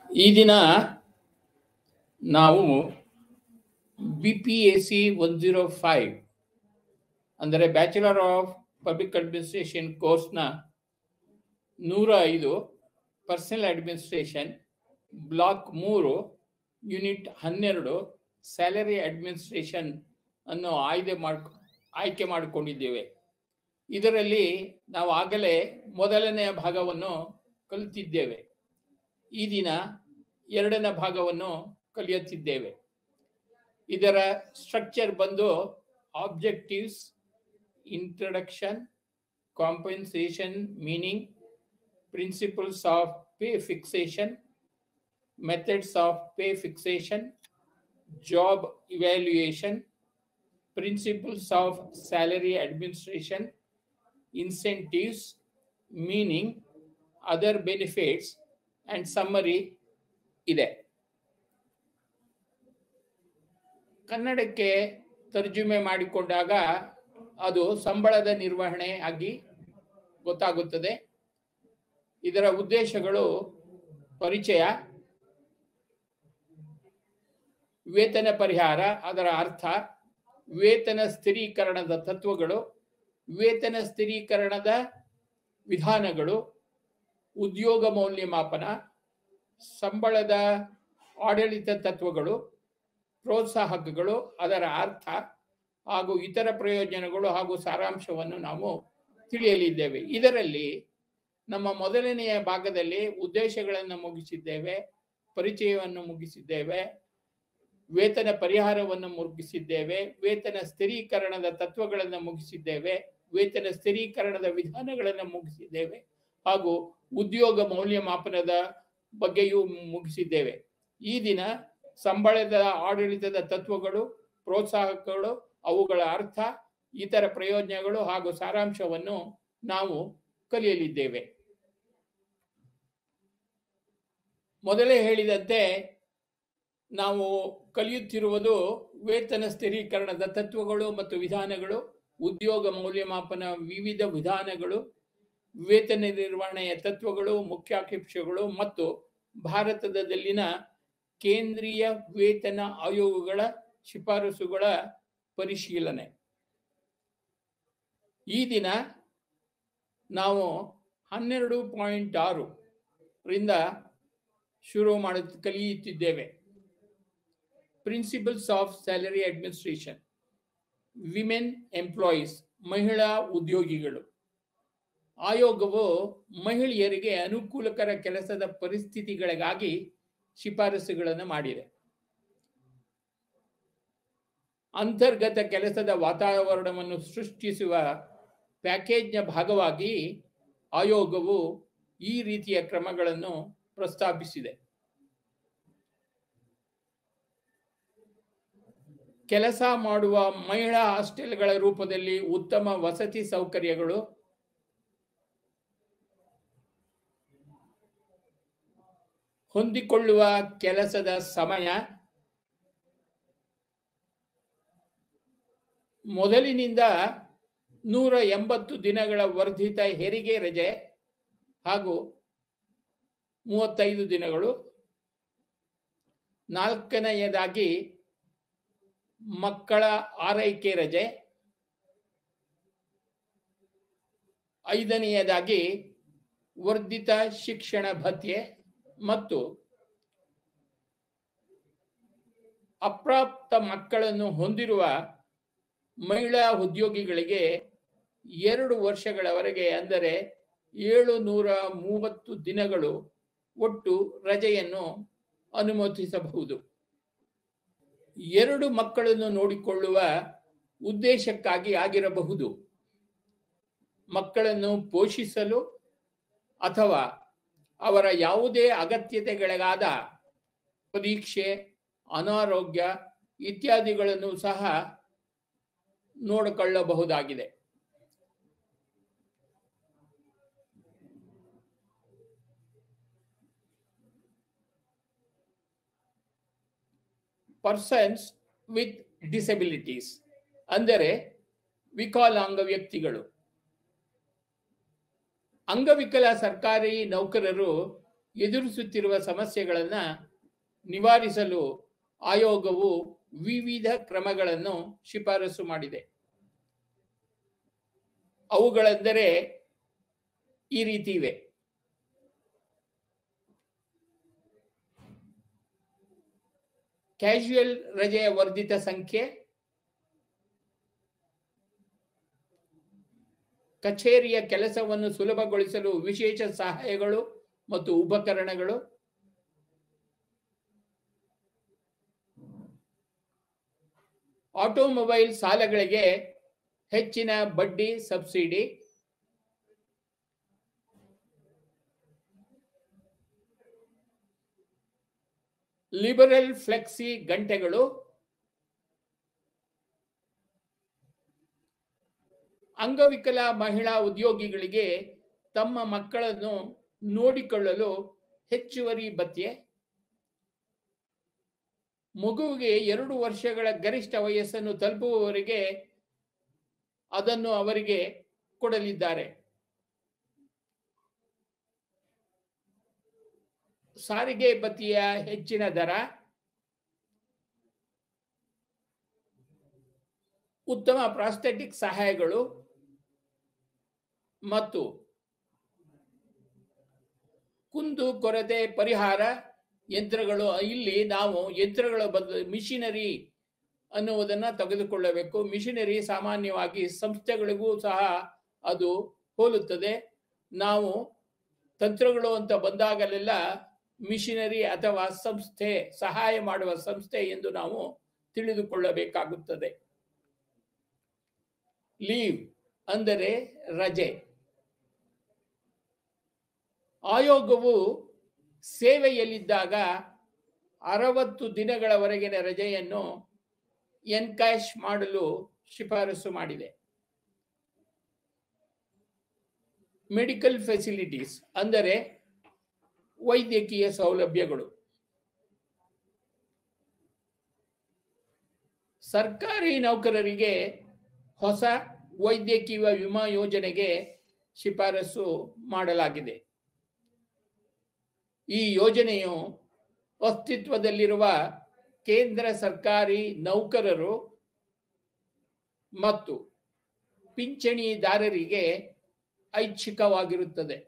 ಈ ದಿನ ನಾವು B P A C one zero five ಅಂದರೆ ಬ್ಯಾಚುಲರ್ ಆಫ್ ಪಬ್ಲಿಕ್ ಅಡ್ಮಿನಿಸ್ಟ್ರೇಷನ್ ಕೋರ್ಸ್ನ ನೂರ ಐದು ಪರ್ಸನಲ್ ಅಡ್ಮಿನಿಸ್ಟ್ರೇಷನ್ ಬ್ಲಾಕ್ ಮೂರು ಯೂನಿಟ್ ಹನ್ನೆರಡು ಸ್ಯಾಲರಿ ಅಡ್ಮಿನಿಸ್ಟ್ರೇಷನ್ ಅನ್ನು ಆಯ್ದೆ ಮಾಡ್ ಆಯ್ಕೆ ಮಾಡಿಕೊಂಡಿದ್ದೇವೆ ಇದರಲ್ಲಿ ನಾವು ಆಗಲೇ ಮೊದಲನೆಯ ಭಾಗವನ್ನು ಕಲಿತಿದ್ದೇವೆ ಈ ದಿನ ಎರಡನೇ ಭಾಗವನ್ನು ಕಲಿಯುತ್ತಿದ್ದೇವೆ ಇದರ ಸ್ಟ್ರಕ್ಚರ್ ಬಂದು objectives introduction compensation meaning principles of pay fixation methods of pay fixation job evaluation principles of salary administration incentives meaning other benefits and summary ಇದೆ ಕನ್ನಡಕ್ಕೆ ತರ್ಜುಮೆ ಮಾಡಿಕೊಂಡಾಗ ಅದು ಸಂಬಳದ ನಿರ್ವಹಣೆ ಆಗಿ ಗೊತ್ತಾಗುತ್ತದೆ ಇದರ ಉದ್ದೇಶಗಳು ಪರಿಚಯ ವೇತನ ಪರಿಹಾರ ಅದರ ಅರ್ಥ ವೇತನ ಸ್ಥಿರೀಕರಣದ ತತ್ವಗಳು ವೇತನ ಸ್ಥಿರೀಕರಣದ ವಿಧಾನಗಳು ಉದ್ಯೋಗ ಮೌಲ್ಯಮಾಪನ ಸಂಬಳದ ಆಡಳಿತ ತತ್ವಗಳು ಪ್ರೋತ್ಸಾಹಕಗಳು ಅದರ ಅರ್ಥ ಹಾಗೂ ಇತರ ಪ್ರಯೋಜನಗಳು ಹಾಗೂ ಸಾರಾಂಶವನ್ನು ನಾವು ತಿಳಿಯಲಿದ್ದೇವೆ ಇದರಲ್ಲಿ ನಮ್ಮ ಮೊದಲನೆಯ ಭಾಗದಲ್ಲಿ ಉದ್ದೇಶಗಳನ್ನು ಮುಗಿಸಿದ್ದೇವೆ ಪರಿಚಯವನ್ನು ಮುಗಿಸಿದ್ದೇವೆ ವೇತನ ಪರಿಹಾರವನ್ನು ಮುಗಿಸಿದ್ದೇವೆ ವೇತನ ಸ್ಥಿರೀಕರಣದ ತತ್ವಗಳನ್ನು ಮುಗಿಸಿದ್ದೇವೆ ವೇತನ ಸ್ಥಿರೀಕರಣದ ವಿಧಾನಗಳನ್ನು ಮುಗಿಸಿದ್ದೇವೆ ಹಾಗೂ ಉದ್ಯೋಗ ಮೌಲ್ಯಮಾಪನದ ಬಗ್ಗೆಯೂ ಮುಗಿಸಿದ್ದೇವೆ ಈ ದಿನ ಸಂಬಳದ ಆಡಳಿತದ ತತ್ವಗಳು ಪ್ರೋತ್ಸಾಹಕಗಳು ಅವುಗಳ ಅರ್ಥ ಇತರ ಪ್ರಯೋಜನಗಳು ಹಾಗೂ ಸಾರಾಂಶವನ್ನು ನಾವು ಕಲಿಯಲಿದ್ದೇವೆ ಮೊದಲೇ ಹೇಳಿದಂತೆ ನಾವು ಕಲಿಯುತ್ತಿರುವುದು ವೇತನ ಸ್ಥಿರೀಕರಣದ ತತ್ವಗಳು ಮತ್ತು ವಿಧಾನಗಳು ಉದ್ಯೋಗ ಮೌಲ್ಯಮಾಪನ ವಿವಿಧ ವಿಧಾನಗಳು ವೇತನ ನಿರ್ವಹಣೆಯ ತತ್ವಗಳು ಮುಖ್ಯಾಕಾಂಕ್ಷೆಗಳು ಮತ್ತು ಭಾರತದಲ್ಲಿನ ಕೇಂದ್ರೀಯ ವೇತನ ಆಯೋಗಗಳ ಶಿಫಾರಸುಗಳ ಪರಿಶೀಲನೆ ಈ ದಿನ ನಾವು ಹನ್ನೆರಡು ಪಾಯಿಂಟ್ ಆರು ರಿಂದ ಶುರು ಮಾಡ ಕಲಿಯುತ್ತಿದ್ದೇವೆ principles of salary administration women employees ಮಹಿಳಾ ಉದ್ಯೋಗಿಗಳು ಆಯೋಗವು ಮಹಿಳೆಯರಿಗೆ ಅನುಕೂಲಕರ ಕೆಲಸದ ಪರಿಸ್ಥಿತಿಗಳಿಗಾಗಿ ಶಿಫಾರಸುಗಳನ್ನು ಮಾಡಿದೆ ಅಂತರ್ಗತ ಕೆಲಸದ ವಾತಾವರಣವನ್ನು ಸೃಷ್ಟಿಸುವ ಪ್ಯಾಕೇಜ್ನ ಭಾಗವಾಗಿ ಆಯೋಗವು ಈ ರೀತಿಯ ಕ್ರಮಗಳನ್ನು ಪ್ರಸ್ತಾಪಿಸಿದೆ ಕೆಲಸ ಮಾಡುವ ಮಹಿಳಾ ಹಾಸ್ಟೆಲ್ಗಳ ರೂಪದಲ್ಲಿ ಉತ್ತಮ ವಸತಿ ಸೌಕರ್ಯಗಳು ಹೊಂದಿಕೊಳ್ಳುವ ಕೆಲಸದ ಸಮಯ ಮೊದಲಿನಿಂದ ನೂರ ಎಂಬತ್ತು ದಿನಗಳ ವರ್ಧಿತ ಹೆರಿಗೆ ರಜೆ ಹಾಗೂ ಮೂವತ್ತೈದು ದಿನಗಳು ನಾಲ್ಕನೆಯದಾಗಿ ಮಕ್ಕಳ ಆರೈಕೆ ರಜೆ ಐದನೆಯದಾಗಿ ವರ್ಧಿತ ಶಿಕ್ಷಣ ಭತ್ಯೆ ಮತ್ತು ಅಪ್ರಾಪ್ತ ಮಕ್ಕಳನ್ನು ಹೊಂದಿರುವ ಮಹಿಳಾ ಉದ್ಯೋಗಿಗಳಿಗೆ ಎರಡು ವರ್ಷಗಳವರೆಗೆ ಅಂದರೆ ಏಳು ನೂರ ಮೂವತ್ತು ದಿನಗಳು ಒಟ್ಟು ರಜೆಯನ್ನು ಅನುಮತಿಸಬಹುದು ಎರಡು ಮಕ್ಕಳನ್ನು ನೋಡಿಕೊಳ್ಳುವ ಉದ್ದೇಶಕ್ಕಾಗಿ ಆಗಿರಬಹುದು ಮಕ್ಕಳನ್ನು ಪೋಷಿಸಲು ಅಥವಾ ಅವರ ಯಾವುದೇ ಅಗತ್ಯತೆಗಳಿಗಾದ ಪರೀಕ್ಷೆ ಅನಾರೋಗ್ಯ ಇತ್ಯಾದಿಗಳನ್ನು ಸಹ ನೋಡಿಕೊಳ್ಳಬಹುದಾಗಿದೆ ಪರ್ಸನ್ಸ್ ವಿತ್ ಡಿಸಬಿಲಿಟೀಸ್ ಅಂದರೆ ವಿಕಲಾಂಗ ವ್ಯಕ್ತಿಗಳು ಅಂಗವಿಕಲ ಸರ್ಕಾರಿ ನೌಕರರು ಎದುರಿಸುತ್ತಿರುವ ಸಮಸ್ಯೆಗಳನ್ನು ನಿವಾರಿಸಲು ಆಯೋಗವು ವಿವಿಧ ಕ್ರಮಗಳನ್ನು ಶಿಫಾರಸು ಮಾಡಿದೆ ಅವುಗಳೆಂದರೆ ಈ ರೀತಿ ಇವೆ ಕ್ಯಾಶುಯಲ್ ರಜೆಯ ವರ್ಧಿತ ಸಂಖ್ಯೆ ಕಚೇರಿಯ ಕೆಲಸವನ್ನು ಸುಲಭಗೊಳಿಸಲು ವಿಶೇಷ ಸಹಾಯಗಳು ಮತ್ತು ಉಪಕರಣಗಳು ಆಟೋಮೊಬೈಲ್ ಸಾಲಗಳಿಗೆ ಹೆಚ್ಚಿನ ಬಡ್ಡಿ ಸಬ್ಸಿಡಿ ಲಿಬರಲ್ ಫ್ಲೆಕ್ಸಿ ಗಂಟೆಗಳು ಅಂಗವಿಕಲ ಮಹಿಳಾ ಉದ್ಯೋಗಿಗಳಿಗೆ ತಮ್ಮ ಮಕ್ಕಳನ್ನು ನೋಡಿಕೊಳ್ಳಲು ಹೆಚ್ಚುವರಿ ಭತ್ಯೆ ಮಗುವಿಗೆ ಎರಡು ವರ್ಷಗಳ ಗರಿಷ್ಠ ವಯಸ್ಸನ್ನು ತಲುಪುವವರೆಗೆ ಅದನ್ನು ಅವರಿಗೆ ಕೊಡಲಿದ್ದಾರೆ ಸಾರಿಗೆ ಭತ್ಯೆಯ ಹೆಚ್ಚಿನ ದರ ಉತ್ತಮ ಪ್ರಾಸ್ಥೆಟಿಕ್ ಸಹಾಯಗಳು ಮತ್ತು ಕುಂದು ಕೊರತೆ ಪರಿಹಾರ ಯಂತ್ರಗಳು ಇಲ್ಲಿ ನಾವು ಯಂತ್ರಗಳ ಬದಲು ಮಿಷಿನರಿ ಅನ್ನುವುದನ್ನ ತೆಗೆದುಕೊಳ್ಳಬೇಕು ಮಿಷಿನರಿ ಸಾಮಾನ್ಯವಾಗಿ ಸಂಸ್ಥೆಗಳಿಗೂ ಸಹ ಅದು ಹೋಲುತ್ತದೆ ನಾವು ತಂತ್ರಗಳು ಅಂತ ಬಂದಾಗಲೆಲ್ಲ ಮಿಷಿನರಿ ಅಥವಾ ಸಂಸ್ಥೆ ಸಹಾಯ ಮಾಡುವ ಸಂಸ್ಥೆ ಎಂದು ನಾವು ತಿಳಿದುಕೊಳ್ಳಬೇಕಾಗುತ್ತದೆ ಲೀವ್ ಅಂದರೆ ರಜೆ ಆಯೋಗವು ಸೇವೆಯಲ್ಲಿದ್ದಾಗ ಅರವತ್ತು ದಿನಗಳವರೆಗಿನ ರಜೆಯನ್ನು ಎನ್ಕ್ಯಾಶ್ ಮಾಡಲು ಶಿಫಾರಸು ಮಾಡಿದೆ ಮೆಡಿಕಲ್ ಫೆಸಿಲಿಟೀಸ್ ಅಂದರೆ ವೈದ್ಯಕೀಯ ಸೌಲಭ್ಯಗಳು ಸರ್ಕಾರಿ ನೌಕರರಿಗೆ ಹೊಸ ವೈದ್ಯಕೀಯ ವಿಮಾ ಯೋಜನೆಗೆ ಶಿಫಾರಸು ಮಾಡಲಾಗಿದೆ ಈ ಯೋಜನೆಯು ಅಸ್ತಿತ್ವದಲ್ಲಿರುವ ಕೇಂದ್ರ ಸರ್ಕಾರಿ ನೌಕರರು ಮತ್ತು ಪಿಂಚಣಿದಾರರಿಗೆ ಐಚ್ಛಿಕವಾಗಿರುತ್ತದೆ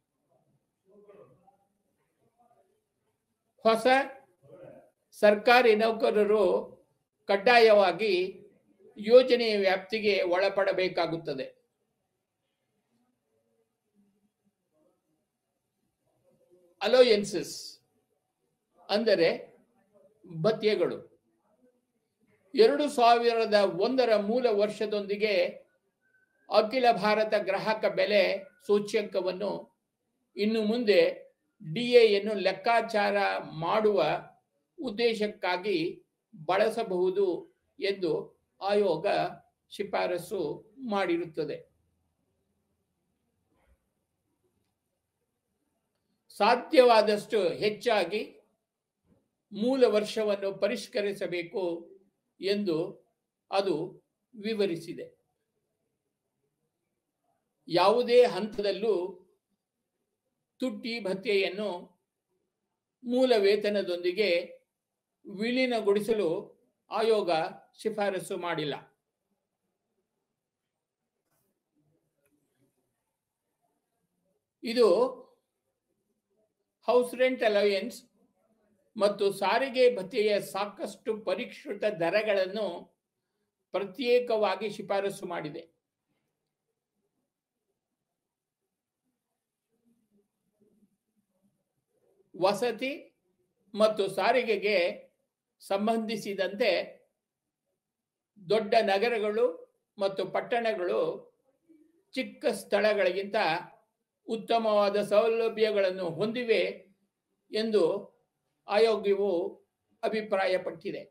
ಹೊಸ ಸರ್ಕಾರಿ ನೌಕರರು ಕಡ್ಡಾಯವಾಗಿ ಯೋಜನೆಯ ವ್ಯಾಪ್ತಿಗೆ ಒಳಪಡಬೇಕಾಗುತ್ತದೆ ಅಲೋಯನ್ಸಸ್ ಅಂದರೆ ಭತ್ಯೆಗಳು ಎರಡು ಸಾವಿರದ ಒಂದರ ಮೂಲ ವರ್ಷದೊಂದಿಗೆ ಅಖಿಲ ಭಾರತ ಗ್ರಾಹಕ ಬೆಲೆ ಸೂಚ್ಯಂಕವನ್ನು ಇನ್ನು ಮುಂದೆ ಡಿಎಯನ್ನು ಲೆಕ್ಕಾಚಾರ ಮಾಡುವ ಉದ್ದೇಶಕ್ಕಾಗಿ ಬಳಸಬಹುದು ಎಂದು ಆಯೋಗ ಶಿಫಾರಸು ಮಾಡಿರುತ್ತದೆ ಸಾಧ್ಯವಾದಷ್ಟು ಹೆಚ್ಚಾಗಿ ಮೂಲ ವರ್ಷವನ್ನು ಪರಿಷ್ಕರಿಸಬೇಕು ಎಂದು ಅದು ವಿವರಿಸಿದೆ ಯಾವುದೇ ಹಂತದಲ್ಲೂ ತುಟ್ಟಿ ಭತ್ಯೆಯನ್ನು ಮೂಲ ವೇತನದೊಂದಿಗೆ ವಿಲೀನಗೊಳಿಸಲು ಆಯೋಗ ಶಿಫಾರಸು ಮಾಡಿಲ್ಲ ಇದು ಹೌಸ್ ರೆಂಟ್ ಅಲವೆನ್ಸ್ ಮತ್ತು ಸಾರಿಗೆ ಭತ್ಯೆಯ ಸಾಕಷ್ಟು ಪರಿಷ್ಕೃತ ದರಗಳನ್ನು ಪ್ರತ್ಯೇಕವಾಗಿ ಶಿಫಾರಸು ಮಾಡಿದೆ ವಸತಿ ಮತ್ತು ಸಾರಿಗೆಗೆ ಸಂಬಂಧಿಸಿದಂತೆ ದೊಡ್ಡ ನಗರಗಳು ಮತ್ತು ಪಟ್ಟಣಗಳು ಚಿಕ್ಕ ಸ್ಥಳಗಳಿಗಿಂತ ಉತ್ತಮವಾದ ಸೌಲಭ್ಯಗಳನ್ನು ಹೊಂದಿವೆ ಎಂದು ಆಯೋಗವು ಅಭಿಪ್ರಾಯಪಟ್ಟಿದೆ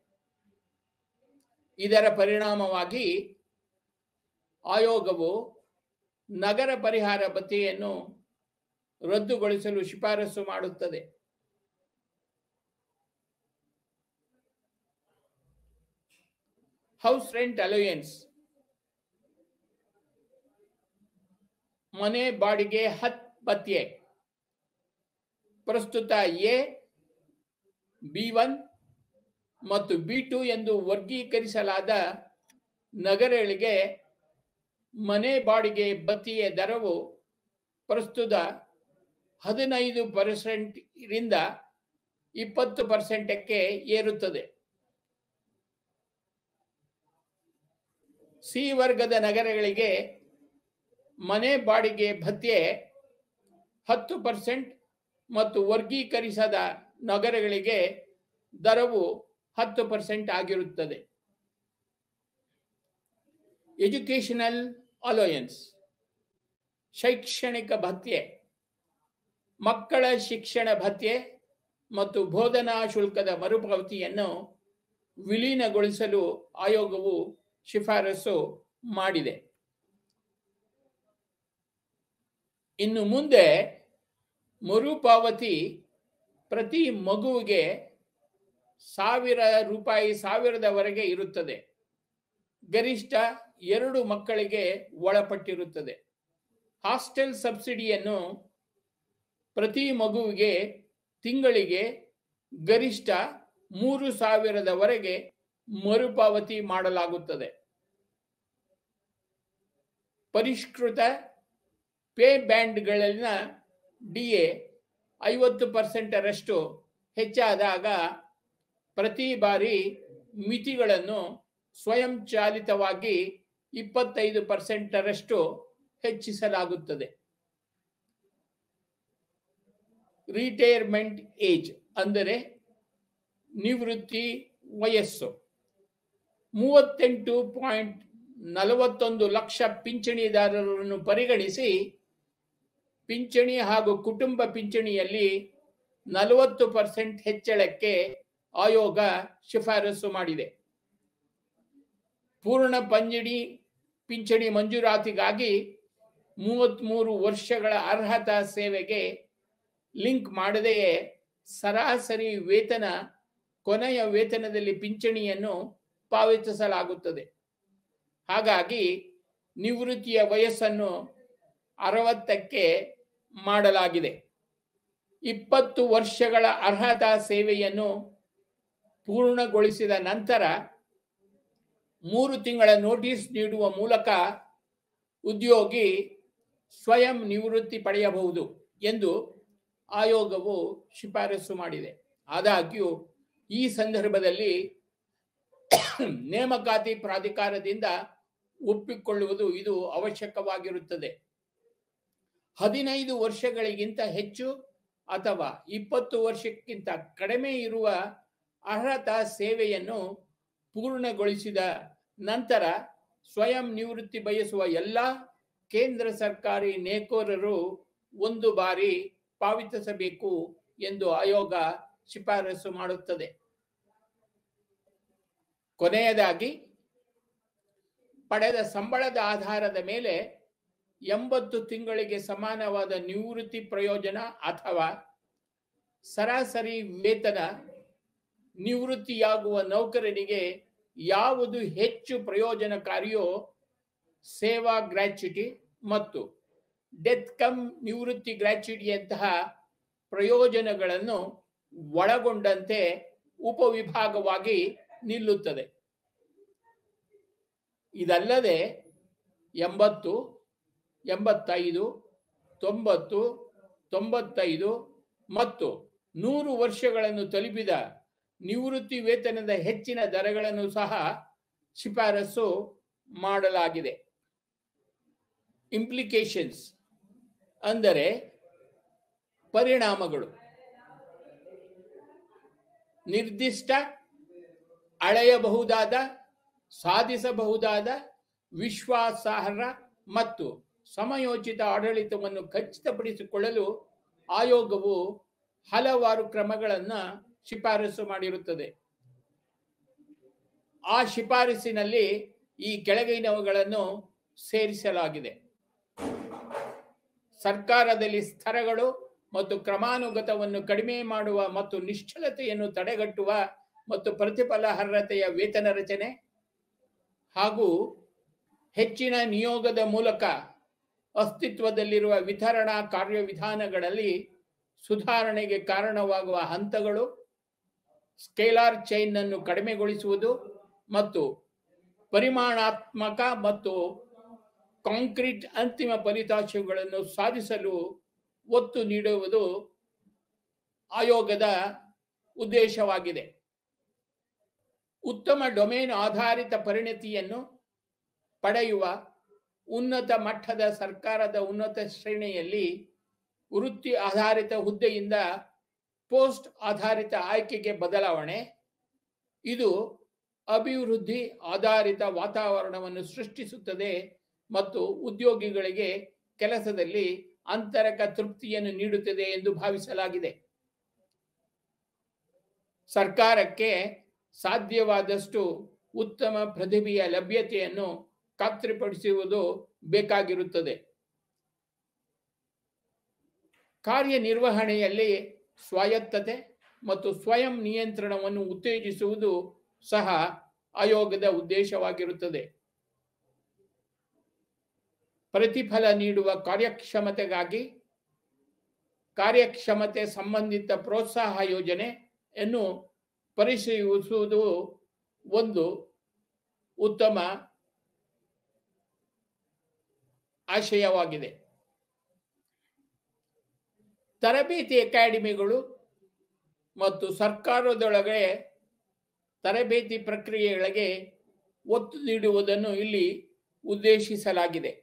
ಇದರ ಪರಿಣಾಮವಾಗಿ ಆಯೋಗವು ನಗರ ಪರಿಹಾರ ಭತ್ಯೆಯನ್ನು ರದ್ದುಗೊಳಿಸಲು ಶಿಫಾರಸು ಮಾಡುತ್ತದೆ ಹೌಸ್ ರೆಂಟ್ ಅಲೋಯನ್ಸ್ ಮನೆ ಬಾಡಿಗೆ ಹತ್ ಭತ್ಯೆ ಪ್ರಸ್ತುತ ಎ ಬಿ ಒನ್ ಮತ್ತು ಬಿ ಟು ಎಂದು ವರ್ಗೀಕರಿಸಲಾದ ನಗರಗಳಿಗೆ ಮನೆ ಬಾಡಿಗೆ ಭತ್ಯೆಯ ದರವು ಪ್ರಸ್ತುತ ಹದಿನೈದು ಪರ್ಸೆಂಟ್ ರಿಂದ ಇಪ್ಪತ್ತು ಪರ್ಸೆಂಟಕ್ಕೆ ಏರುತ್ತದೆ ಸಿ ವರ್ಗದ ನಗರಗಳಿಗೆ ಮನೆ ಬಾಡಿಗೆ ಭತ್ಯೆ ಹತ್ತು ಪರ್ಸೆಂಟ್ ಮತ್ತು ವರ್ಗೀಕರಿಸದ ನಗರಗಳಿಗೆ ದರವು ಹತ್ತು ಪರ್ಸೆಂಟ್ ಆಗಿರುತ್ತದೆ ಎಜುಕೇಶನಲ್ ಅಲೋಯನ್ಸ್ ಶೈಕ್ಷಣಿಕ ಭತ್ಯೆ ಮಕ್ಕಳ ಶಿಕ್ಷಣ ಭತ್ಯೆ ಮತ್ತು ಬೋಧನಾ ಶುಲ್ಕದ ಮರುಪಾವತಿಯನ್ನು ವಿಲೀನಗೊಳಿಸಲು ಆಯೋಗವು ಶಿಫಾರಸು ಮಾಡಿದೆ ಇನ್ನು ಮುಂದೆ ಮರುಪಾವತಿ ಪ್ರತಿ ಮಗುವಿಗೆ ಸಾವಿರ ರೂಪಾಯಿ ಸಾವಿರದವರೆಗೆ ಇರುತ್ತದೆ ಗರಿಷ್ಠ ಎರಡು ಮಕ್ಕಳಿಗೆ ಒಳಪಟ್ಟಿರುತ್ತದೆ ಹಾಸ್ಟೆಲ್ ಸಬ್ಸಿಡಿಯನ್ನು ಪ್ರತಿ ಮಗುವಿಗೆ ತಿಂಗಳಿಗೆ ಗರಿಷ್ಠ ಮೂರು ಸಾವಿರದವರೆಗೆ ಮರುಪಾವತಿ ಮಾಡಲಾಗುತ್ತದೆ ಪರಿಷ್ಕೃತ ಪೇ ಬ್ಯಾಂಡ್ಗಳಲ್ಲಿನ ಡಿ ಎ ಐವತ್ತು ಪರ್ಸೆಂಟರಷ್ಟು ಹೆಚ್ಚಾದಾಗ ಪ್ರತಿ ಬಾರಿ ಮಿತಿಗಳನ್ನು ಸ್ವಯಂಚಾಲಿತವಾಗಿ ಇಪ್ಪತ್ತೈದು ಪರ್ಸೆಂಟರಷ್ಟು ಹೆಚ್ಚಿಸಲಾಗುತ್ತದೆ ರಿಟೈರ್ಮೆಂಟ್ ಏಜ್ ಅಂದರೆ ನಿವೃತ್ತಿ ವಯಸ್ಸು ಮೂವತ್ತೆಂಟು ಪಾಯಿಂಟ್ ನಲವತ್ತೊಂದು ಲಕ್ಷ ಪಿಂಚಣಿದಾರರನ್ನು ಪರಿಗಣಿಸಿ ಪಿಂಚಣಿ ಹಾಗೂ ಕುಟುಂಬ ಪಿಂಚಣಿಯಲ್ಲಿ ನಲವತ್ತು ಪರ್ಸೆಂಟ್ ಹೆಚ್ಚಳಕ್ಕೆ ಆಯೋಗ ಶಿಫಾರಸು ಮಾಡಿದೆ ಪೂರ್ಣ ಪಂಚಣಿ ಪಿಂಚಣಿ ಮಂಜೂರಾತಿಗಾಗಿ ಮೂವತ್ತ್ಮೂರು ವರ್ಷಗಳ ಅರ್ಹತಾ ಸೇವೆಗೆ ಲಿಂಕ್ ಮಾಡದೆಯೇ ಸರಾಸರಿ ವೇತನ ಕೊನೆಯ ವೇತನದಲ್ಲಿ ಪಿಂಚಣಿಯನ್ನು ಪಾವತಿಸಲಾಗುತ್ತದೆ ಹಾಗಾಗಿ ನಿವೃತ್ತಿಯ ವಯಸ್ಸನ್ನು ಅರವತ್ತಕ್ಕೆ ಮಾಡಲಾಗಿದೆ ಇಪ್ಪತ್ತು ವರ್ಷಗಳ ಅರ್ಹತಾ ಸೇವೆಯನ್ನು ಪೂರ್ಣಗೊಳಿಸಿದ ನಂತರ ಮೂರು ತಿಂಗಳ ನೋಟಿಸ್ ನೀಡುವ ಮೂಲಕ ಉದ್ಯೋಗಿ ಸ್ವಯಂ ನಿವೃತ್ತಿ ಪಡೆಯಬಹುದು ಎಂದು ಆಯೋಗವು ಶಿಫಾರಸು ಮಾಡಿದೆ ಆದಾಗ್ಯೂ ಈ ಸಂದರ್ಭದಲ್ಲಿ ನೇಮಕಾತಿ ಪ್ರಾಧಿಕಾರದಿಂದ ಒಪ್ಪಿಕೊಳ್ಳುವುದು ಇದು ಅವಶ್ಯಕವಾಗಿರುತ್ತದೆ ಹದಿನೈದು ವರ್ಷಗಳಿಗಿಂತ ಹೆಚ್ಚು ಅಥವಾ ಇಪ್ಪತ್ತು ವರ್ಷಕ್ಕಿಂತ ಕಡಿಮೆ ಇರುವ ಅರ್ಹತಾ ಸೇವೆಯನ್ನು ಪೂರ್ಣಗೊಳಿಸಿದ ನಂತರ ಸ್ವಯಂ ನಿವೃತ್ತಿ ಬಯಸುವ ಎಲ್ಲ ಕೇಂದ್ರ ಸರ್ಕಾರಿ ನೇಕೋರರು ಒಂದು ಬಾರಿ ಪಾವತಿಸಬೇಕು ಎಂದು ಆಯೋಗ ಶಿಫಾರಸು ಮಾಡುತ್ತದೆ ಕೊನೆಯದಾಗಿ ಪಡೆದ ಸಂಬಳದ ಆಧಾರದ ಮೇಲೆ ಎಂಬತ್ತು ತಿಂಗಳಿಗೆ ಸಮಾನವಾದ ನಿವೃತ್ತಿ ಪ್ರಯೋಜನ ಅಥವಾ ಸರಾಸರಿ ವೇತನ ನಿವೃತ್ತಿಯಾಗುವ ನೌಕರನಿಗೆ ಯಾವುದು ಹೆಚ್ಚು ಪ್ರಯೋಜನಕಾರಿಯೋ ಸೇವಾ ಗ್ರ್ಯಾಚ್ಯುಟಿ ಮತ್ತು ಡೆತ್ ಕಮ್ ನಿವೃತ್ತಿ ಗ್ರ್ಯಾಚ್ಯುಟಿಯಂತಹ ಪ್ರಯೋಜನಗಳನ್ನು ಒಳಗೊಂಡಂತೆ ಉಪವಿಭಾಗವಾಗಿ ನಿಲ್ಲುತ್ತದೆ ಇದಲ್ಲದೆ ಎಂಬತ್ತು ಎಂಬತ್ತೈದು ತೊಂಬತ್ತು ತೊಂಬತ್ತೈದು ಮತ್ತು ನೂರು ವರ್ಷಗಳನ್ನು ತಲುಪಿದ ನಿವೃತ್ತಿ ವೇತನದ ಹೆಚ್ಚಿನ ದರಗಳನ್ನು ಸಹ ಶಿಫಾರಸು ಮಾಡಲಾಗಿದೆ ಇಂಪ್ಲಿಕೇಶನ್ಸ್ ಅಂದರೆ ಪರಿಣಾಮಗಳು ನಿರ್ದಿಷ್ಟ ಅಳೆಯಬಹುದಾದ ಸಾಧಿಸಬಹುದಾದ ವಿಶ್ವಾಸಾರ್ಹ ಮತ್ತು ಸಮಯೋಚಿತ ಆಡಳಿತವನ್ನು ಖಚಿತಪಡಿಸಿಕೊಳ್ಳಲು ಆಯೋಗವು ಹಲವಾರು ಕ್ರಮಗಳನ್ನು ಶಿಫಾರಸು ಮಾಡಿರುತ್ತದೆ ಆ ಶಿಫಾರಸಿನಲ್ಲಿ ಈ ಕೆಳಗಿನವುಗಳನ್ನು ಸೇರಿಸಲಾಗಿದೆ ಸರ್ಕಾರದಲ್ಲಿ ಸ್ತರಗಳು ಮತ್ತು ಕ್ರಮಾನುಗತವನ್ನು ಕಡಿಮೆ ಮಾಡುವ ಮತ್ತು ನಿಶ್ಚಲತೆಯನ್ನು ತಡೆಗಟ್ಟುವ ಮತ್ತು ಪ್ರತಿಫಲಾರ್ಹತೆಯ ವೇತನ ರಚನೆ ಹಾಗೂ ಹೆಚ್ಚಿನ ನಿಯೋಗದ ಮೂಲಕ ಅಸ್ತಿತ್ವದಲ್ಲಿರುವ ವಿತರಣಾ ಕಾರ್ಯವಿಧಾನಗಳಲ್ಲಿ ಸುಧಾರಣೆಗೆ ಕಾರಣವಾಗುವ ಹಂತಗಳು ಸ್ಕೇಲಾರ್ ಚೈನ್ ಅನ್ನು ಕಡಿಮೆಗೊಳಿಸುವುದು ಮತ್ತು ಪರಿಮಾಣಾತ್ಮಕ ಮತ್ತು ಕಾಂಕ್ರೀಟ್ ಅಂತಿಮ ಫಲಿತಾಂಶಗಳನ್ನು ಸಾಧಿಸಲು ಒತ್ತು ನೀಡುವುದು ಆಯೋಗದ ಉದ್ದೇಶವಾಗಿದೆ ಉತ್ತಮ ಡೊಮೇನ್ ಆಧಾರಿತ ಪರಿಣತಿಯನ್ನು ಪಡೆಯುವ ಉನ್ನತ ಮಟ್ಟದ ಸರ್ಕಾರದ ಉನ್ನತ ಶ್ರೇಣಿಯಲ್ಲಿ ವೃತ್ತಿ ಆಧಾರಿತ ಹುದ್ದೆಯಿಂದ ಪೋಸ್ಟ್ ಆಧಾರಿತ ಆಯ್ಕೆಗೆ ಬದಲಾವಣೆ ಇದು ಅಭಿವೃದ್ಧಿ ಆಧಾರಿತ ವಾತಾವರಣವನ್ನು ಸೃಷ್ಟಿಸುತ್ತದೆ ಮತ್ತು ಉದ್ಯೋಗಿಗಳಿಗೆ ಕೆಲಸದಲ್ಲಿ ಅಂತರಕ ತೃಪ್ತಿಯನ್ನು ನೀಡುತ್ತದೆ ಎಂದು ಭಾವಿಸಲಾಗಿದೆ ಸರ್ಕಾರಕ್ಕೆ ಸಾಧ್ಯವಾದಷ್ಟು ಉತ್ತಮ ಪ್ರತಿಭೆಯ ಲಭ್ಯತೆಯನ್ನು ಖಾತ್ರಿಪಡಿಸುವುದು ಬೇಕಾಗಿರುತ್ತದೆ ಕಾರ್ಯನಿರ್ವಹಣೆಯಲ್ಲಿ ಸ್ವಾಯತ್ತತೆ ಮತ್ತು ಸ್ವಯಂ ನಿಯಂತ್ರಣವನ್ನು ಉತ್ತೇಜಿಸುವುದು ಸಹ ಆಯೋಗದ ಉದ್ದೇಶವಾಗಿರುತ್ತದೆ ಪ್ರತಿಫಲ ನೀಡುವ ಕಾರ್ಯಕ್ಷಮತೆಗಾಗಿ ಕಾರ್ಯಕ್ಷಮತೆ ಸಂಬಂಧಿತ ಪ್ರೋತ್ಸಾಹ ಯೋಜನೆಯನ್ನು ಪರಿಶೀಲಿಸುವುದು ಒಂದು ಉತ್ತಮ ಆಶಯವಾಗಿದೆ ತರಬೇತಿ ಅಕಾಡೆಮಿಗಳು ಮತ್ತು ಸರ್ಕಾರದೊಳಗೆ ತರಬೇತಿ ಪ್ರಕ್ರಿಯೆಗಳಿಗೆ ಒತ್ತು ನೀಡುವುದನ್ನು ಇಲ್ಲಿ ಉದ್ದೇಶಿಸಲಾಗಿದೆ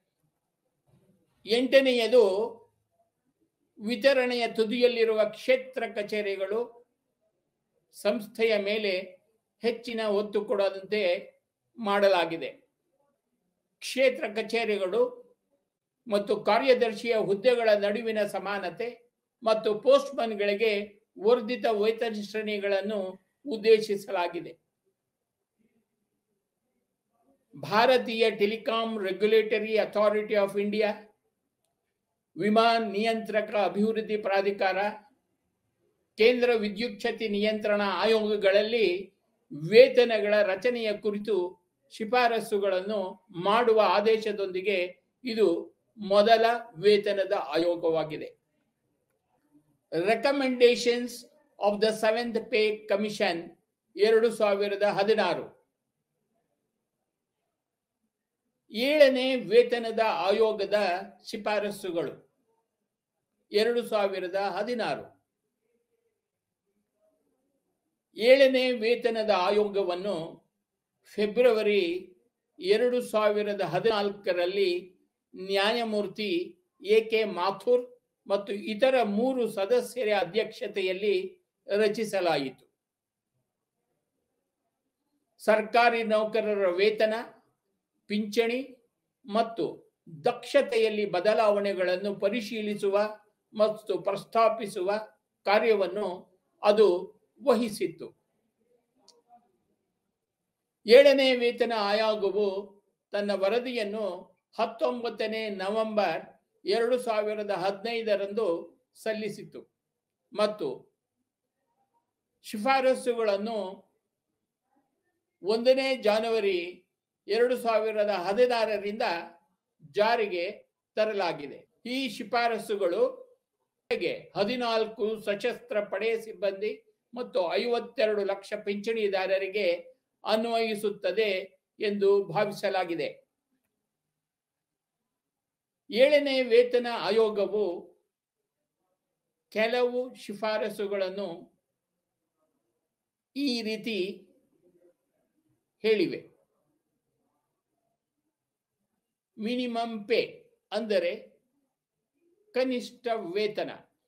ಎಂಟನೆಯದು ವಿತರಣೆಯ ತುದಿಯಲ್ಲಿರುವ ಕ್ಷೇತ್ರ ಕಚೇರಿಗಳು ಸಂಸ್ಥೆಯ ಮೇಲೆ ಹೆಚ್ಚಿನ ಒತ್ತು ಕೊಡದಂತೆ ಮಾಡಲಾಗಿದೆ ಕ್ಷೇತ್ರ ಕಚೇರಿಗಳು ಮತ್ತು ಕಾರ್ಯದರ್ಶಿಯ ಹುದ್ದೆಗಳ ನಡುವಿನ ಸಮಾನತೆ ಮತ್ತು ಪೋಸ್ಟ್ಮನ್ಗಳಿಗೆ ವರ್ಧಿತ ವೇತನ ಶ್ರೇಣಿಗಳನ್ನು ಉದ್ದೇಶಿಸಲಾಗಿದೆ ಭಾರತೀಯ telecom regulatory authority of India ವಿಮಾನ್ ನಿಯಂತ್ರಕ ಅಭಿವೃದ್ಧಿ ಪ್ರಾಧಿಕಾರ ಕೇಂದ್ರ ವಿದ್ಯುಚ್ಛಕ್ತಿ ನಿಯಂತ್ರಣ ಆಯೋಗಗಳಲ್ಲಿ ವೇತನಗಳ ರಚನೆಯ ಕುರಿತು ಶಿಫಾರಸುಗಳನ್ನು ಮಾಡುವ ಆದೇಶದೊಂದಿಗೆ ಇದು ಮೊದಲ ವೇತನದ ಆಯೋಗವಾಗಿದೆ recommendations of the seventh pay commission ಎರಡು ಸಾವಿರದ ಹದಿನಾರು ಏಳನೇ ವೇತನದ ಆಯೋಗದ ಶಿಫಾರಸುಗಳು ಎರಡು ಸಾವಿರದ ಹದಿನಾರು ಏಳನೇ ವೇತನದ ಆಯೋಗವನ್ನು ಫೆಬ್ರವರಿ ಎರಡು ಸಾವಿರದ ಹದಿನಾಲ್ಕರಲ್ಲಿ ನ್ಯಾಯಮೂರ್ತಿ ಎ ಕೆ ಮಾಥುರ್ ಮತ್ತು ಇತರ ಮೂರು ಸದಸ್ಯರ ಅಧ್ಯಕ್ಷತೆಯಲ್ಲಿ ರಚಿಸಲಾಯಿತು ಸರ್ಕಾರಿ ನೌಕರರ ವೇತನ ಪಿಂಚಣಿ ಮತ್ತು ದಕ್ಷತೆಯಲ್ಲಿ ಬದಲಾವಣೆಗಳನ್ನು ಪರಿಶೀಲಿಸುವ ಮತ್ತು ಪ್ರಸ್ತಾಪಿಸುವ ಕಾರ್ಯವನ್ನು ಅದು ವಹಿಸಿತ್ತು ಏಳನೇ ವೇತನ ಆಯೋಗವು ತನ್ನ ವರದಿಯನ್ನು ಹತ್ತೊಂಬತ್ತನೇ ನವೆಂಬರ್ ಎರಡು ಸಾವಿರದ ಹದಿನೈದರಂದು ಸಲ್ಲಿಸಿತು ಮತ್ತು ಶಿಫಾರಸುಗಳನ್ನು ಒಂದನೇ ಜಾನುವರಿ ಎರಡು ಸಾವಿರದ ಹದಿನಾರರಿಂದ ಜಾರಿಗೆ ತರಲಾಗಿದೆ ಈ ಶಿಫಾರಸುಗಳು ಹದಿನಾಲ್ಕು ಸಶಸ್ತ್ರ ಪಡೆ ಸಿಬ್ಬಂದಿ ಮತ್ತು ಐವತ್ತೆರಡು ಲಕ್ಷ ಪಿಂಚಣಿದಾರರಿಗೆ ಅನ್ವಯಿಸುತ್ತದೆ ಎಂದು ಭಾವಿಸಲಾಗಿದೆ ಏಳನೇ ವೇತನ ಆಯೋಗವು ಕೆಲವು ಶಿಫಾರಸುಗಳನ್ನು ಈ ರೀತಿ ಹೇಳಿವೆ ಮಿನಿಮಮ್ ಪೇ ಅಂದರೆ ಕನಿಷ್ಠ ವೇತನ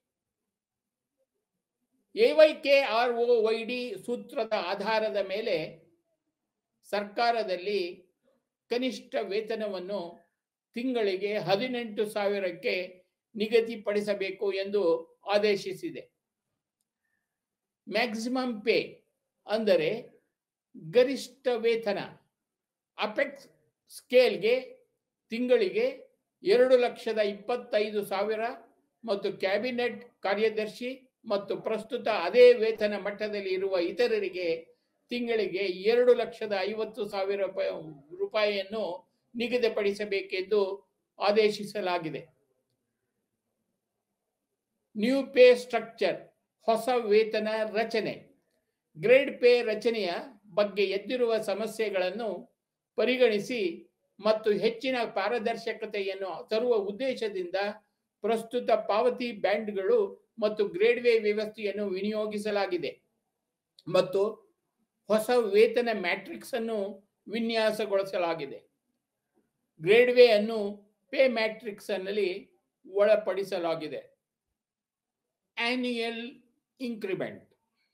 A Y K R O Y D ಸೂತ್ರದ ಆಧಾರದ ಮೇಲೆ ಸರ್ಕಾರದಲ್ಲಿ ಕನಿಷ್ಠ ವೇತನವನ್ನು ತಿಂಗಳಿಗೆ ಹದಿನೆಂಟು ಸಾವಿರಕ್ಕೆ ನಿಗದಿಪಡಿಸಬೇಕು ಎಂದು ಆದೇಶಿಸಿದೆ ಮ್ಯಾಕ್ಸಿಮಮ್ ಪೇ ಅಂದರೆ ಗರಿಷ್ಠ ವೇತನ ಅಪೆಕ್ಸ್ ಸ್ಕೇಲ್ಗೆ ತಿಂಗಳಿಗೆ ಎರಡು ಲಕ್ಷದ ಇಪ್ಪತ್ತೈದು ಸಾವಿರ ಮತ್ತು ಕ್ಯಾಬಿನೆಟ್ ಕಾರ್ಯದರ್ಶಿ ಮತ್ತು ಪ್ರಸ್ತುತ ಅದೇ ವೇತನ ಮಟ್ಟದಲ್ಲಿ ಇರುವ ಇತರರಿಗೆ ತಿಂಗಳಿಗೆ ಎರಡು ಲಕ್ಷದ ಐವತ್ತು ಸಾವಿರ ರೂಪಾಯಿ ರೂಪಾಯಿಯನ್ನು ನಿಗದಿಪಡಿಸಬೇಕೆಂದು ಆದೇಶಿಸಲಾಗಿದೆ ನ್ಯೂ ಪೇ ಸ್ಟ್ರಕ್ಚರ್ ಹೊಸ ವೇತನ ರಚನೆ ಗ್ರೇಡ್ ಪೇ ರಚನೆಯ ಬಗ್ಗೆ ಎದ್ದಿರುವ ಸಮಸ್ಯೆಗಳನ್ನು ಪರಿಗಣಿಸಿ ಮತ್ತು ಹೆಚ್ಚಿನ ಪಾರದರ್ಶಕತೆಯನ್ನು ತರುವ ಉದ್ದೇಶದಿಂದ ಪ್ರಸ್ತುತ ಪಾವತಿ ಬ್ಯಾಂಡ್ಗಳು ಮತ್ತು ಗ್ರೇಡ್ ವೇ ವ್ಯವಸ್ಥೆಯನ್ನು ವಿನಿಯೋಗಿಸಲಾಗಿದೆ ಮತ್ತು ಹೊಸ ವೇತನ ಮ್ಯಾಟ್ರಿಕ್ಸ್ ಅನ್ನು ವಿನ್ಯಾಸಗೊಳಿಸಲಾಗಿದೆ ಗ್ರೇಡ್ ವೇ ಅನ್ನು ಪೇ ಮ್ಯಾಟ್ರಿಕ್ಸ್ ನಲ್ಲಿ ಒಳಪಡಿಸಲಾಗಿದೆ ಆನ್ಯುಯಲ್ ಇನ್ಕ್ರಿಮೆಂಟ್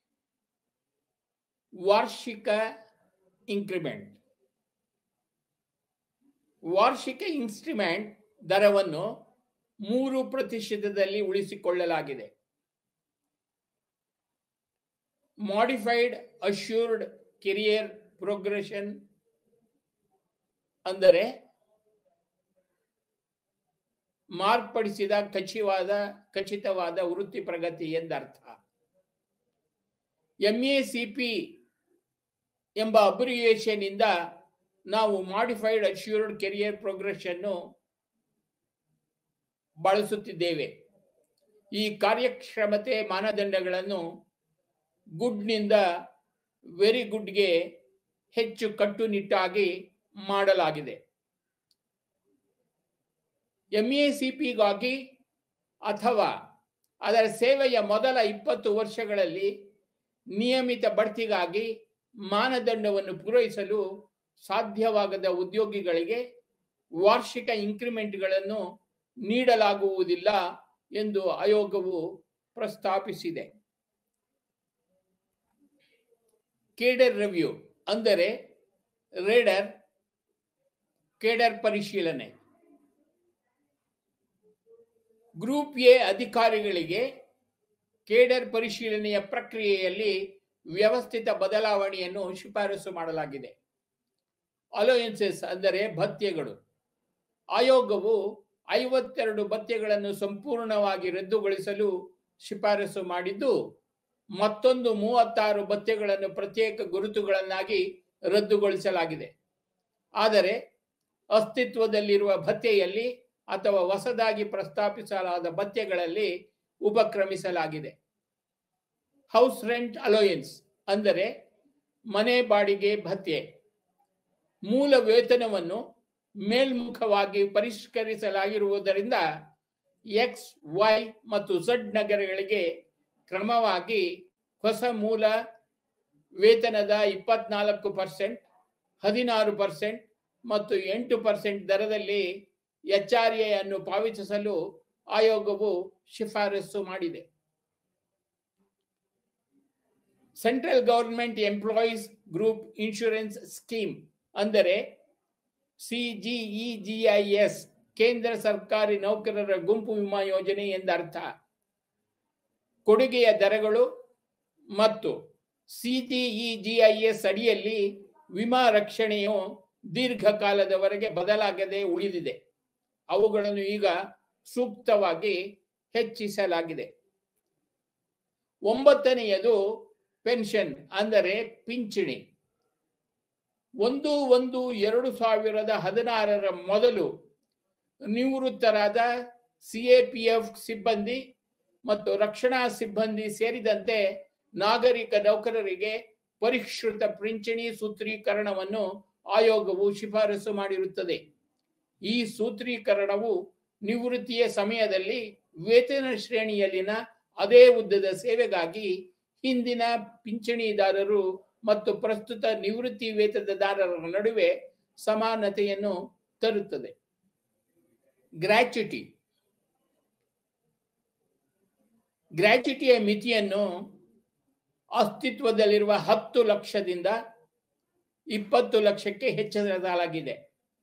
ವಾರ್ಷಿಕ ಇನ್ಕ್ರಿಮೆಂಟ್ ವಾರ್ಷಿಕ ಇನ್ಸ್ಟ್ರಿಮೆಂಟ್ ದರವನ್ನು ಮೂರು ಪ್ರತಿಶತದಲ್ಲಿ ಉಳಿಸಿಕೊಳ್ಳಲಾಗಿದೆ ಮಾಡಿಫೈಡ್ ಅಶ್ಯೂರ್ಡ್ ಕೆರಿಯರ್ ಪ್ರೋಗ್ರೆಷನ್ ಅಂದರೆ ಮಾರ್ಪಡಿಸಿದ ಖಚಿತವಾದ ಖಚಿತವಾದ ವೃತ್ತಿ ಪ್ರಗತಿ ಎಂದರ್ಥ ಎಂಎಸಿಪಿ ಎಂಬ ಅಬ್ರಿಯೇಷನ್ ಇಂದ ನಾವು ಮಾಡಿಫೈಡ್ ಅಶ್ಯೂರ್ಡ್ ಕೆರಿಯರ್ ಪ್ರೋಗ್ರೆಷನ್ ಬಳಸುತ್ತಿದ್ದೇವೆ ಈ ಕಾರ್ಯಕ್ಷಮತೆ ಮಾನದಂಡಗಳನ್ನು ಗುಡ್ನಿಂದ ವೆರಿ ಗುಡ್ಗೆ ಹೆಚ್ಚು ಕಟ್ಟುನಿಟ್ಟಾಗಿ ಮಾಡಲಾಗಿದೆ ಎಂಎಸಿಪಿಗಾಗಿ ಅಥವಾ ಅದರ ಸೇವೆಯ ಮೊದಲ ಇಪ್ಪತ್ತು ವರ್ಷಗಳಲ್ಲಿ ನಿಯಮಿತ ಬಡ್ತಿಗಾಗಿ ಮಾನದಂಡವನ್ನು ಪೂರೈಸಲು ಸಾಧ್ಯವಾಗದ ಉದ್ಯೋಗಿಗಳಿಗೆ ವಾರ್ಷಿಕ ಇನ್ಕ್ರಿಮೆಂಟ್ಗಳನ್ನು ನೀಡಲಾಗುವುದಿಲ್ಲ ಎಂದು ಆಯೋಗವು ಪ್ರಸ್ತಾಪಿಸಿದೆ ಕೇಡರ್ ರಿವ್ಯೂ ಅಂದರೆ ರೇಡರ್ ಕೇಡರ್ ಪರಿಶೀಲನೆ ಗ್ರೂಪ್ ಎ ಅಧಿಕಾರಿಗಳಿಗೆ ಕೇಡರ್ ಪರಿಶೀಲನೆಯ ಪ್ರಕ್ರಿಯೆಯಲ್ಲಿ ವ್ಯವಸ್ಥಿತ ಬದಲಾವಣೆಯನ್ನು ಶಿಫಾರಸು ಮಾಡಲಾಗಿದೆ ಅಲೋಯನ್ಸಸ್ ಅಂದರೆ ಭತ್ಯೆಗಳು ಆಯೋಗವು ಐವತ್ತೆರಡು ಭತ್ಯೆಗಳನ್ನು ಸಂಪೂರ್ಣವಾಗಿ ರದ್ದುಗೊಳಿಸಲು ಶಿಫಾರಸು ಮಾಡಿದ್ದು ಮತ್ತೊಂದು ಮೂವತ್ತಾರು ಭತ್ಯೆಗಳನ್ನು ಪ್ರತ್ಯೇಕ ಗುರುತುಗಳನ್ನಾಗಿ ರದ್ದುಗೊಳಿಸಲಾಗಿದೆ ಆದರೆ ಅಸ್ತಿತ್ವದಲ್ಲಿರುವ ಭತ್ಯೆಯಲ್ಲಿ ಅಥವಾ ಹೊಸದಾಗಿ ಪ್ರಸ್ತಾಪಿಸಲಾದ ಭತ್ಯೆಗಳಲ್ಲಿ ಉಪಕ್ರಮಿಸಲಾಗಿದೆ ಹೌಸ್ ರೆಂಟ್ ಅಲೋಯನ್ಸ್ ಅಂದರೆ ಮನೆ ಬಾಡಿಗೆ ಭತ್ಯೆ ಮೂಲ ವೇತನವನ್ನು ಮೇಲ್ಮುಖವಾಗಿ ಪರಿಷ್ಕರಿಸಲಾಗಿರುವುದರಿಂದ ಎಕ್ಸ್ ವೈ ಮತ್ತು ಝಡ್ ನಗರಗಳಿಗೆ ಕ್ರಮವಾಗಿ ಹೊಸ ಮೂಲ ವೇತನದ ಇಪ್ಪತ್ನಾಲ್ಕು ಪರ್ಸೆಂಟ್ ಹದಿನಾರು ಪರ್ಸೆಂಟ್ ಮತ್ತು ಎಂಟು ಪರ್ಸೆಂಟ್ ದರದಲ್ಲಿ ಎಚ್ ಆರ್ ಎ ಅನ್ನು ಪಾವತಿಸಲು ಆಯೋಗವು ಶಿಫಾರಸು ಮಾಡಿದೆ central government employees group insurance scheme ಅಂದರೆ ಸಿಜಿಇಜಿಐಎಸ್ ಕೇಂದ್ರ ಸರ್ಕಾರಿ ನೌಕರರ ಗುಂಪು ವಿಮಾ ಯೋಜನೆ ಎಂದರ್ಥ ಕೊಡುಗೆಯ ದರಗಳು ಮತ್ತು ಸಿಜಿಇಜಿಐಎಸ್ ಅಡಿಯಲ್ಲಿ ವಿಮಾ ರಕ್ಷಣೆಯು ದೀರ್ಘಕಾಲದವರೆಗೆ ಬದಲಾಗದೆ ಉಳಿದಿದೆ ಅವುಗಳನ್ನು ಈಗ ಸೂಕ್ತವಾಗಿ ಹೆಚ್ಚಿಸಲಾಗಿದೆ ಒಂಬತ್ತನೆಯದು ಪೆನ್ಷನ್ ಅಂದರೆ ಪಿಂಚಣಿ ಒಂದು ಒಂದು ಎರಡು ಸಾವಿರದ ಹದಿನಾರರ ಮೊದಲು ನಿವೃತ್ತರಾದ ಸಿಎಪಿಎಫ್ ಸಿಬ್ಬಂದಿ ಮತ್ತು ರಕ್ಷಣಾ ಸಿಬ್ಬಂದಿ ಸೇರಿದಂತೆ ನಾಗರಿಕ ನೌಕರರಿಗೆ ಪರಿಷ್ಕೃತ ಪಿಂಚಣಿ ಸೂತ್ರೀಕರಣವನ್ನು ಆಯೋಗವು ಶಿಫಾರಸು ಮಾಡಿರುತ್ತದೆ ಈ ಸೂತ್ರೀಕರಣವು ನಿವೃತ್ತಿಯ ಸಮಯದಲ್ಲಿ ವೇತನ ಶ್ರೇಣಿಯಲ್ಲಿನ ಅದೇ ಉದ್ದದ ಸೇವೆಗಾಗಿ ಹಿಂದಿನ ಪಿಂಚಣಿದಾರರು ಮತ್ತು ಪ್ರಸ್ತುತ ನಿವೃತ್ತಿ ವೇತನದಾರರ ನಡುವೆ ಸಮಾನತೆಯನ್ನು ತರುತ್ತದೆ ಗ್ರ್ಯಾಚ್ಯುಟಿ ಗ್ರ್ಯಾಚ್ಯುಟಿಯ ಮಿತಿಯನ್ನು ಅಸ್ತಿತ್ವದಲ್ಲಿರುವ ಹತ್ತು ಲಕ್ಷದಿಂದ ಇಪ್ಪತ್ತು ಲಕ್ಷಕ್ಕೆ ಹೆಚ್ಚಿಸಲಾಗಿದೆ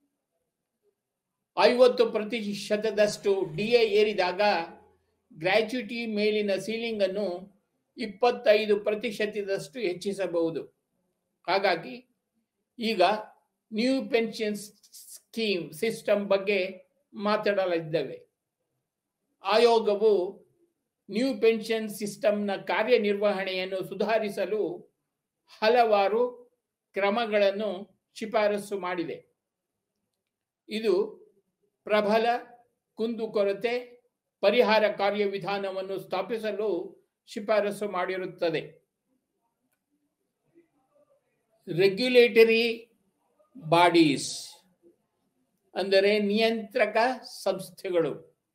ಐವತ್ತು ಪ್ರತಿಶತದಷ್ಟು ಡಿಎ ಏರಿದಾಗ ಗ್ರ್ಯಾಚ್ಯುಟಿ ಮೇಲಿನ ಸೀಲಿಂಗ್ ಅನ್ನು ಇಪ್ಪತ್ತೈದು ಪ್ರತಿಶತದಷ್ಟು ಹೆಚ್ಚಿಸಬಹುದು ಹಾಗಾಗಿ ಈಗ ನ್ಯೂ ಪೆನ್ಷನ್ ಸ್ಕೀಮ್ ಸಿಸ್ಟಮ್ ಬಗ್ಗೆ ಮಾತಾಡಲಿದ್ದೇವೆ ಆಯೋಗವು ನ್ಯೂ ಪೆನ್ಷನ್ ಸಿಸ್ಟಮ್ನ ಕಾರ್ಯನಿರ್ವಹಣೆಯನ್ನು ಸುಧಾರಿಸಲು ಹಲವಾರು ಕ್ರಮಗಳನ್ನು ಶಿಫಾರಸು ಮಾಡಿದೆ ಇದು ಪ್ರಬಲ ಕುಂದುಕೊರತೆ ಪರಿಹಾರ ಕಾರ್ಯವಿಧಾನವನ್ನು ಸ್ಥಾಪಿಸಲು ಶಿಫಾರಸು ಮಾಡಿರುತ್ತದೆ ರೆಗ್ಯುಲೇಟರಿ ಬಾಡೀಸ್ ಅಂದರೆ ನಿಯಂತ್ರಕ ಸಂಸ್ಥೆಗಳು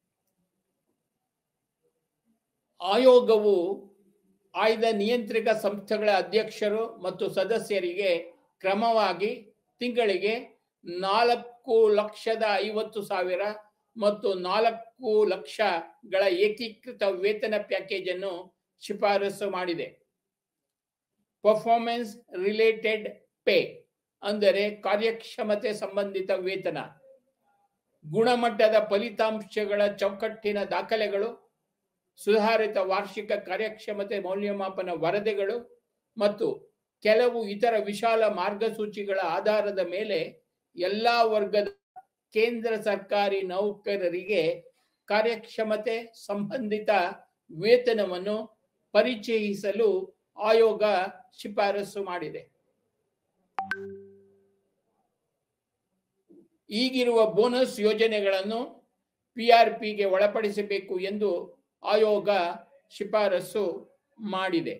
ಆಯೋಗವು ಆಯ್ದ ನಿಯಂತ್ರಕ ಸಂಸ್ಥೆಗಳ ಅಧ್ಯಕ್ಷರು ಮತ್ತು ಸದಸ್ಯರಿಗೆ ಕ್ರಮವಾಗಿ ತಿಂಗಳಿಗೆ ನಾಲ್ಕು ಲಕ್ಷದ ಐವತ್ತು ಸಾವಿರ ಮತ್ತು ನಾಲ್ಕು ಲಕ್ಷಗಳ ಏಕೀಕೃತ ವೇತನ ಪ್ಯಾಕೇಜ್ ಅನ್ನು ಶಿಫಾರಸು ಮಾಡಿದೆ ಪರ್ಫಾರ್ಮೆನ್ಸ್ ರಿಲೇಟೆಡ್ ಪೇ ಅಂದರೆ ಕಾರ್ಯಕ್ಷಮತೆ ಸಂಬಂಧಿತ ವೇತನ ಗುಣಮಟ್ಟದ ಫಲಿತಾಂಶಗಳ ಚೌಕಟ್ಟಿನ ದಾಖಲೆಗಳು ಸುಧಾರಿತ ವಾರ್ಷಿಕ ಕಾರ್ಯಕ್ಷಮತೆ ಮೌಲ್ಯಮಾಪನ ವರದಿಗಳು ಮತ್ತು ಕೆಲವು ಇತರ ವಿಶಾಲ ಮಾರ್ಗಸೂಚಿಗಳ ಆಧಾರದ ಮೇಲೆ ಎಲ್ಲಾ ವರ್ಗದ ಕೇಂದ್ರ ಸರ್ಕಾರಿ ನೌಕರರಿಗೆ ಕಾರ್ಯಕ್ಷಮತೆ ಸಂಬಂಧಿತ ವೇತನವನ್ನು ಪರಿಚಯಿಸಲು ಆಯೋಗ ಶಿಫಾರಸು ಮಾಡಿದೆ ಈಗಿರುವ ಬೋನಸ್ ಯೋಜನೆಗಳನ್ನು ಪಿಆರ್ಪಿಗೆ ಒಳಪಡಿಸಬೇಕು ಎಂದು ಆಯೋಗ ಶಿಫಾರಸು ಮಾಡಿದೆ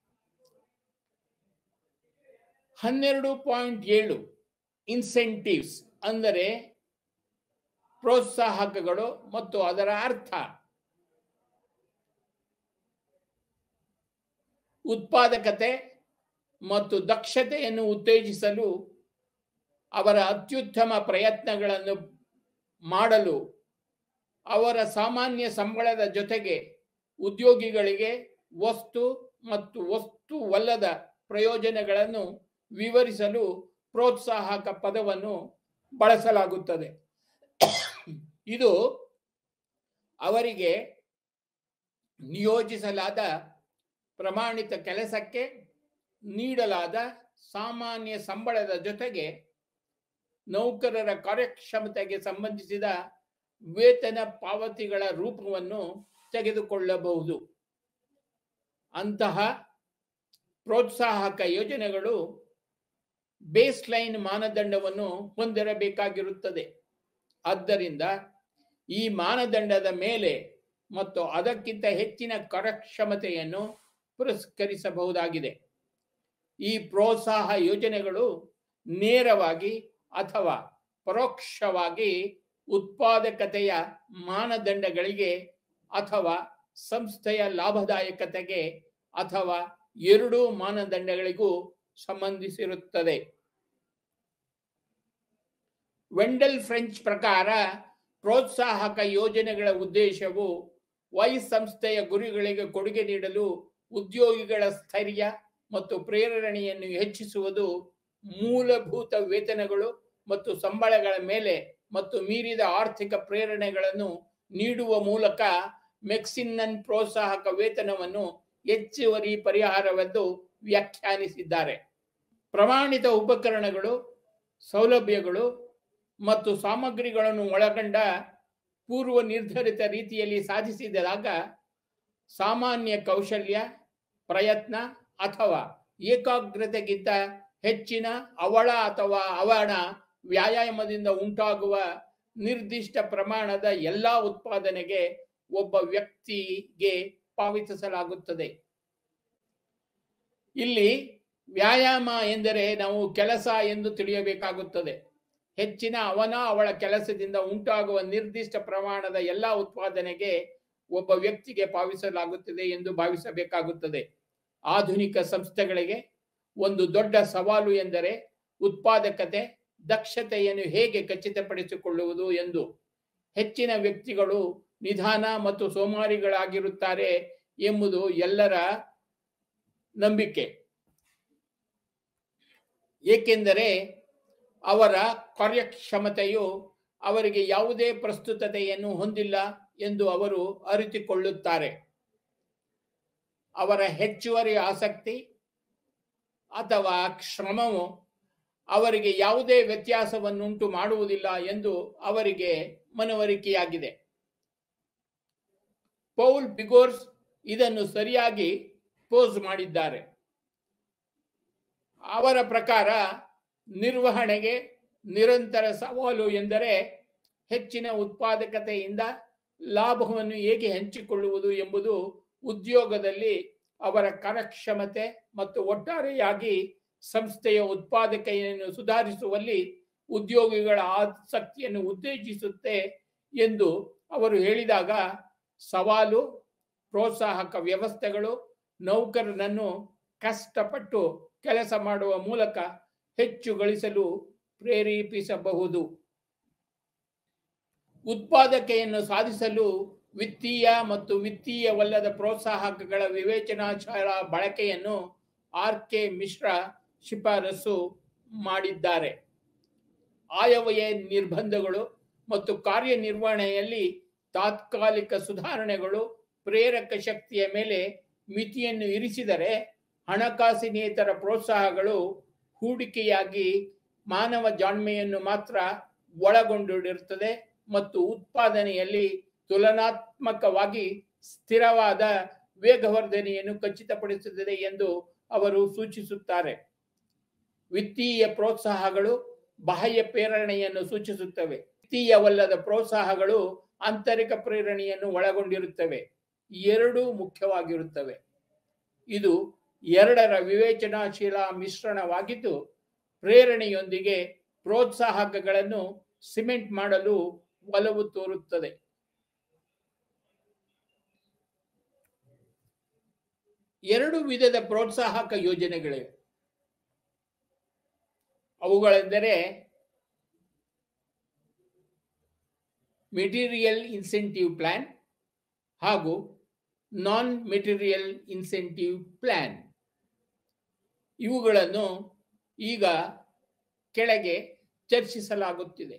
ಹನ್ನೆರಡು ಪಾಯಿಂಟ್ ಏಳು ಇನ್ಸೆಂಟಿವ್ಸ್ ಅಂದರೆ ಪ್ರೋತ್ಸಾಹಕಗಳು ಮತ್ತು ಅದರ ಅರ್ಥ ಉತ್ಪಾದಕತೆ ಮತ್ತು ದಕ್ಷತೆಯನ್ನು ಉತ್ತೇಜಿಸಲು ಅವರ ಅತ್ಯುತ್ತಮ ಪ್ರಯತ್ನಗಳನ್ನು ಮಾಡಲು ಅವರ ಸಾಮಾನ್ಯ ಸಂಬಳದ ಜೊತೆಗೆ ಉದ್ಯೋಗಿಗಳಿಗೆ ವಸ್ತು ಮತ್ತು ವಸ್ತುವಲ್ಲದ ಪ್ರಯೋಜನಗಳನ್ನು ವಿವರಿಸಲು ಪ್ರೋತ್ಸಾಹಕ ಪದವನ್ನು ಬಳಸಲಾಗುತ್ತದೆ ಇದು ಅವರಿಗೆ ನಿಯೋಜಿಸಲಾದ ಪ್ರಮಾಣಿತ ಕೆಲಸಕ್ಕೆ ನೀಡಲಾದ ಸಾಮಾನ್ಯ ಸಂಬಳದ ಜೊತೆಗೆ ನೌಕರರ ಕಾರ್ಯಕ್ಷಮತೆಗೆ ಸಂಬಂಧಿಸಿದ ವೇತನ ಪಾವತಿಗಳ ರೂಪವನ್ನು ತೆಗೆದುಕೊಳ್ಳಬಹುದು ಅಂತಹ ಪ್ರೋತ್ಸಾಹಕ ಯೋಜನೆಗಳು ಬೇಸ್ ಲೈನ್ ಮಾನದಂಡವನ್ನು ಹೊಂದಿರಬೇಕಾಗಿರುತ್ತದೆ ಆದ್ದರಿಂದ ಈ ಮಾನದಂಡದ ಮೇಲೆ ಮತ್ತು ಅದಕ್ಕಿಂತ ಹೆಚ್ಚಿನ ಕಾರ್ಯಕ್ಷಮತೆಯನ್ನು ಪುರಸ್ಕರಿಸಬಹುದಾಗಿದೆ ಈ ಪ್ರೋತ್ಸಾಹ ಯೋಜನೆಗಳು ನೇರವಾಗಿ ಅಥವಾ ಪರೋಕ್ಷವಾಗಿ ಉತ್ಪಾದಕತೆಯ ಮಾನದಂಡಗಳಿಗೆ ಅಥವಾ ಸಂಸ್ಥೆಯ ಲಾಭದಾಯಕತೆಗೆ ಅಥವಾ ಎರಡೂ ಮಾನದಂಡಗಳಿಗೂ ಸಂಬಂಧಿಸಿರುತ್ತದೆ ವೆಂಡಲ್ ಫ್ರೆಂಚ್ ಪ್ರಕಾರ ಪ್ರೋತ್ಸಾಹಕ ಯೋಜನೆಗಳ ಉದ್ದೇಶವು ವೈ ಸಂಸ್ಥೆಯ ಗುರಿಗಳಿಗೆ ಕೊಡುಗೆ ನೀಡಲು ಉದ್ಯೋಗಿಗಳ ಸ್ಥೈರ್ಯ ಮತ್ತು ಪ್ರೇರಣೆಯನ್ನು ಹೆಚ್ಚಿಸುವುದು ಮೂಲಭೂತ ವೇತನಗಳು ಮತ್ತು ಸಂಬಳಗಳ ಮೇಲೆ ಮತ್ತು ಮೀರಿದ ಆರ್ಥಿಕ ಪ್ರೇರಣೆಗಳನ್ನು ನೀಡುವ ಮೂಲಕ ಮೆಕ್ಸಿನ್ನನ್ ಪ್ರೋತ್ಸಾಹಕ ವೇತನವನ್ನು ಹೆಚ್ಚುವರಿ ಪರಿಹಾರವೆಂದು ವ್ಯಾಖ್ಯಾನಿಸಿದ್ದಾರೆ ಪ್ರಮಾಣಿತ ಉಪಕರಣಗಳು ಸೌಲಭ್ಯಗಳು ಮತ್ತು ಸಾಮಗ್ರಿಗಳನ್ನು ಒಳಗೊಂಡ ಪೂರ್ವ ನಿರ್ಧರಿತ ರೀತಿಯಲ್ಲಿ ಸಾಧಿಸಿದಾಗ ಸಾಮಾನ್ಯ ಕೌಶಲ್ಯ ಪ್ರಯತ್ನ ಅಥವಾ ಏಕಾಗ್ರತೆಗಿಂತ ಹೆಚ್ಚಿನ ಅವಳ ಅಥವಾ ಅವನ ವ್ಯಾಯಾಮದಿಂದ ಉಂಟಾಗುವ ನಿರ್ದಿಷ್ಟ ಪ್ರಮಾಣದ ಎಲ್ಲ ಉತ್ಪಾದನೆಗೆ ಒಬ್ಬ ವ್ಯಕ್ತಿಗೆ ಪಾವತಿಸಲಾಗುತ್ತದೆ ಇಲ್ಲಿ ವ್ಯಾಯಾಮ ಎಂದರೆ ನಾವು ಕೆಲಸ ಎಂದು ತಿಳಿಯಬೇಕಾಗುತ್ತದೆ ಹೆಚ್ಚಿನ ಅವನ ಅವಳ ಕೆಲಸದಿಂದ ಉಂಟಾಗುವ ನಿರ್ದಿಷ್ಟ ಪ್ರಮಾಣದ ಎಲ್ಲ ಉತ್ಪಾದನೆಗೆ ಒಬ್ಬ ವ್ಯಕ್ತಿಗೆ ಪಾವಿಸಲಾಗುತ್ತದೆ ಎಂದು ಭಾವಿಸಬೇಕಾಗುತ್ತದೆ ಆಧುನಿಕ ಸಂಸ್ಥೆಗಳಿಗೆ ಒಂದು ದೊಡ್ಡ ಸವಾಲು ಎಂದರೆ ಉತ್ಪಾದಕತೆ ದಕ್ಷತೆಯನ್ನು ಹೇಗೆ ಖಚಿತಪಡಿಸಿಕೊಳ್ಳುವುದು ಎಂದು ಹೆಚ್ಚಿನ ವ್ಯಕ್ತಿಗಳು ನಿಧಾನ ಮತ್ತು ಸೋಮಾರಿಗಳಾಗಿರುತ್ತಾರೆ ಎಂಬುದು ಎಲ್ಲರ ನಂಬಿಕೆ ಏಕೆಂದರೆ ಅವರ ಕಾರ್ಯಕ್ಷಮತೆಯು ಅವರಿಗೆ ಯಾವುದೇ ಪ್ರಸ್ತುತತೆಯನ್ನು ಹೊಂದಿಲ್ಲ ಎಂದು ಅವರು ಅರಿತುಕೊಳ್ಳುತ್ತಾರೆ ಅವರ ಹೆಚ್ಚುವರಿ ಆಸಕ್ತಿ ಅಥವಾ ಶ್ರಮವು ಅವರಿಗೆ ಯಾವುದೇ ವ್ಯತ್ಯಾಸವನ್ನುಂಟು ಮಾಡುವುದಿಲ್ಲ ಎಂದು ಅವರಿಗೆ ಮನವರಿಕೆಯಾಗಿದೆ ಪೌಲ್ ಬಿಗೋರ್ಸ್ ಇದನ್ನು ಸರಿಯಾಗಿ ಪೋಸ್ ಮಾಡಿದ್ದಾರೆ ಅವರ ಪ್ರಕಾರ ನಿರ್ವಹಣೆಗೆ ನಿರಂತರ ಸವಾಲು ಎಂದರೆ ಹೆಚ್ಚಿನ ಉತ್ಪಾದಕತೆಯಿಂದ ಲಾಭವನ್ನು ಹೇಗೆ ಹಂಚಿಕೊಳ್ಳುವುದು ಎಂಬುದು ಉದ್ಯೋಗದಲ್ಲಿ ಅವರ ಕಾರ್ಯಕ್ಷಮತೆ ಮತ್ತು ಒಟ್ಟಾರೆಯಾಗಿ ಸಂಸ್ಥೆಯ ಉತ್ಪಾದಕೆಯನ್ನು ಸುಧಾರಿಸುವಲ್ಲಿ ಉದ್ಯೋಗಿಗಳ ಆಸಕ್ತಿಯನ್ನು ಉತ್ತೇಜಿಸುತ್ತೆ ಎಂದು ಅವರು ಹೇಳಿದಾಗ ಸವಾಲು ಪ್ರೋತ್ಸಾಹಕ ವ್ಯವಸ್ಥೆಗಳು ನೌಕರನನ್ನು ಕಷ್ಟಪಟ್ಟು ಕೆಲಸ ಮಾಡುವ ಮೂಲಕ ಹೆಚ್ಚು ಗಳಿಸಲು ಪ್ರೇರೇಪಿಸಬಹುದು ಉತ್ಪಾದಕೆಯನ್ನು ಸಾಧಿಸಲು ವಿತ್ತೀಯ ಮತ್ತು ವಿತ್ತೀಯವಲ್ಲದ ಪ್ರೋತ್ಸಾಹಕಗಳ ವಿವೇಚನಾಶಾಲ ಬಳಕೆಯನ್ನು ಆರ್ ಕೆ ಮಿಶ್ರಾ ಶಿಫಾರಸು ಮಾಡಿದ್ದಾರೆ ಆಯವ್ಯಯ ನಿರ್ಬಂಧಗಳು ಮತ್ತು ಕಾರ್ಯನಿರ್ವಹಣೆಯಲ್ಲಿ ತಾತ್ಕಾಲಿಕ ಸುಧಾರಣೆಗಳು ಪ್ರೇರಕ ಶಕ್ತಿಯ ಮೇಲೆ ಮಿತಿಯನ್ನು ಇರಿಸಿದರೆ ಹಣಕಾಸಿನೇತರ ಪ್ರೋತ್ಸಾಹಗಳು ಹೂಡಿಕೆಯಾಗಿ ಮಾನವ ಜಾಣ್ಮೆಯನ್ನು ಮಾತ್ರ ಒಳಗೊಂಡಿರುತ್ತದೆ ಮತ್ತು ಉತ್ಪಾದನೆಯಲ್ಲಿ ತುಲನಾತ್ಮಕವಾಗಿ ಸ್ಥಿರವಾದ ವೇಗವರ್ಧನೆಯನ್ನು ಖಚಿತಪಡಿಸುತ್ತದೆ ಎಂದು ಅವರು ಸೂಚಿಸುತ್ತಾರೆ ವಿತ್ತೀಯ ಪ್ರೋತ್ಸಾಹಗಳು ಬಾಹ್ಯ ಪ್ರೇರಣೆಯನ್ನು ಸೂಚಿಸುತ್ತವೆ ವಿತ್ತೀಯವಲ್ಲದ ಪ್ರೋತ್ಸಾಹಗಳು ಆಂತರಿಕ ಪ್ರೇರಣೆಯನ್ನು ಒಳಗೊಂಡಿರುತ್ತವೆ ಎರಡೂ ಮುಖ್ಯವಾಗಿರುತ್ತವೆ ಇದು ಎರಡರ ವಿವೇಚನಾಶೀಲ ಮಿಶ್ರಣವಾಗಿದ್ದು ಪ್ರೇರಣೆಯೊಂದಿಗೆ ಪ್ರೋತ್ಸಾಹಕಗಳನ್ನು ಸಿಮೆಂಟ್ ಮಾಡಲು ಒಲವು ತೋರುತ್ತದೆ ಎರಡು ವಿಧದ ಪ್ರೋತ್ಸಾಹಕ ಯೋಜನೆಗಳಿವೆ ಅವುಗಳೆಂದರೆ ಮೆಟೀರಿಯಲ್ ಇನ್ಸೆಂಟಿವ್ ಪ್ಲಾನ್ ಹಾಗೂ ನಾನ್ ಮೆಟೀರಿಯಲ್ ಇನ್ಸೆಂಟಿವ್ ಪ್ಲಾನ್ ಇವುಗಳನ್ನು ಈಗ ಕೆಳಗೆ ಚರ್ಚಿಸಲಾಗುತ್ತಿದೆ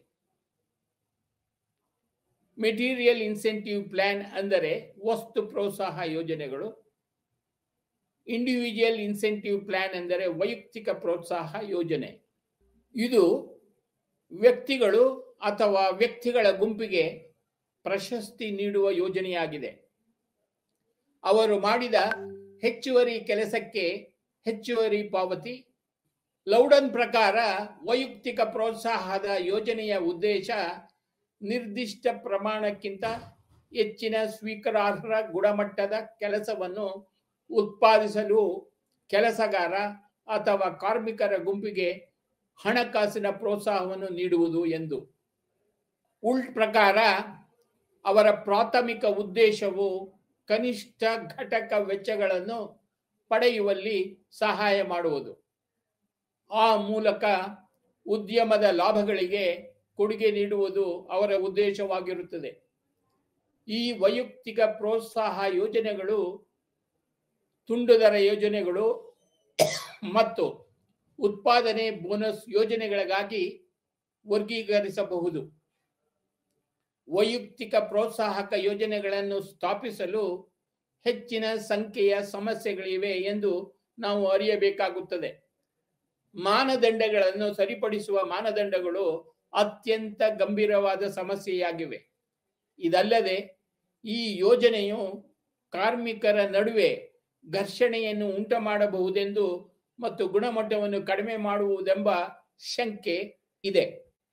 ಮೆಟೀರಿಯಲ್ ಇನ್ಸೆಂಟಿವ್ ಪ್ಲಾನ್ ಅಂದರೆ ವಸ್ತು ಪ್ರೋತ್ಸಾಹ ಯೋಜನೆಗಳು ಇಂಡಿವಿಜುವಲ್ ಇನ್ಸೆಂಟಿವ್ ಪ್ಲಾನ್ ಎಂದರೆ ವೈಯಕ್ತಿಕ ಪ್ರೋತ್ಸಾಹ ಯೋಜನೆ ಇದು ವ್ಯಕ್ತಿಗಳು ಅಥವಾ ವ್ಯಕ್ತಿಗಳ ಗುಂಪಿಗೆ ಪ್ರಶಸ್ತಿ ನೀಡುವ ಯೋಜನೆಯಾಗಿದೆ ಅವರು ಮಾಡಿದ ಹೆಚ್ಚುವರಿ ಕೆಲಸಕ್ಕೆ ಹೆಚ್ಚುವರಿ ಪಾವತಿ ಲೌಡನ್ ಪ್ರಕಾರ ವೈಯಕ್ತಿಕ ಪ್ರೋತ್ಸಾಹದ ಯೋಜನೆಯ ಉದ್ದೇಶ ನಿರ್ದಿಷ್ಟ ಪ್ರಮಾಣಕ್ಕಿಂತ ಹೆಚ್ಚಿನ ಸ್ವೀಕಾರಾರ್ಹ ಗುಣಮಟ್ಟದ ಕೆಲಸವನ್ನು ಉತ್ಪಾದಿಸಲು ಕೆಲಸಗಾರ ಅಥವಾ ಕಾರ್ಮಿಕರ ಗುಂಪಿಗೆ ಹಣಕಾಸಿನ ಪ್ರೋತ್ಸಾಹವನ್ನು ನೀಡುವುದು ಎಂದು ಉಲ್ಟ್ ಪ್ರಕಾರ ಅವರ ಪ್ರಾಥಮಿಕ ಉದ್ದೇಶವು ಕನಿಷ್ಠ ಘಟಕ ವೆಚ್ಚಗಳನ್ನು ಪಡೆಯುವಲ್ಲಿ ಸಹಾಯ ಮಾಡುವುದು ಆ ಮೂಲಕ ಉದ್ಯಮದ ಲಾಭಗಳಿಗೆ ಕೊಡುಗೆ ನೀಡುವುದು ಅವರ ಉದ್ದೇಶವಾಗಿರುತ್ತದೆ ಈ ವೈಯಕ್ತಿಕ ಪ್ರೋತ್ಸಾಹ ಯೋಜನೆಗಳು ತುಂಡುದರ ಯೋಜನೆಗಳು ಮತ್ತು ಉತ್ಪಾದನೆ ಬೋನಸ್ ಯೋಜನೆಗಳಿಗಾಗಿ ವರ್ಗೀಕರಿಸಬಹುದು ವೈಯಕ್ತಿಕ ಪ್ರೋತ್ಸಾಹಕ ಯೋಜನೆಗಳನ್ನು ಸ್ಥಾಪಿಸಲು ಹೆಚ್ಚಿನ ಸಂಖ್ಯೆಯ ಸಮಸ್ಯೆಗಳಿವೆ ಎಂದು ನಾವು ಅರಿಯಬೇಕಾಗುತ್ತದೆ ಮಾನದಂಡಗಳನ್ನು ಸರಿಪಡಿಸುವ ಮಾನದಂಡಗಳು ಅತ್ಯಂತ ಗಂಭೀರವಾದ ಸಮಸ್ಯೆಯಾಗಿವೆ ಇದಲ್ಲದೆ ಈ ಯೋಜನೆಯು ಕಾರ್ಮಿಕರ ನಡುವೆ ಘರ್ಷಣೆಯನ್ನು ಉಂಟು ಮಾಡಬಹುದೆಂದು ಮತ್ತು ಗುಣಮಟ್ಟವನ್ನು ಕಡಿಮೆ ಮಾಡುವುದೆಂಬ ಶಂಕೆ ಇದೆ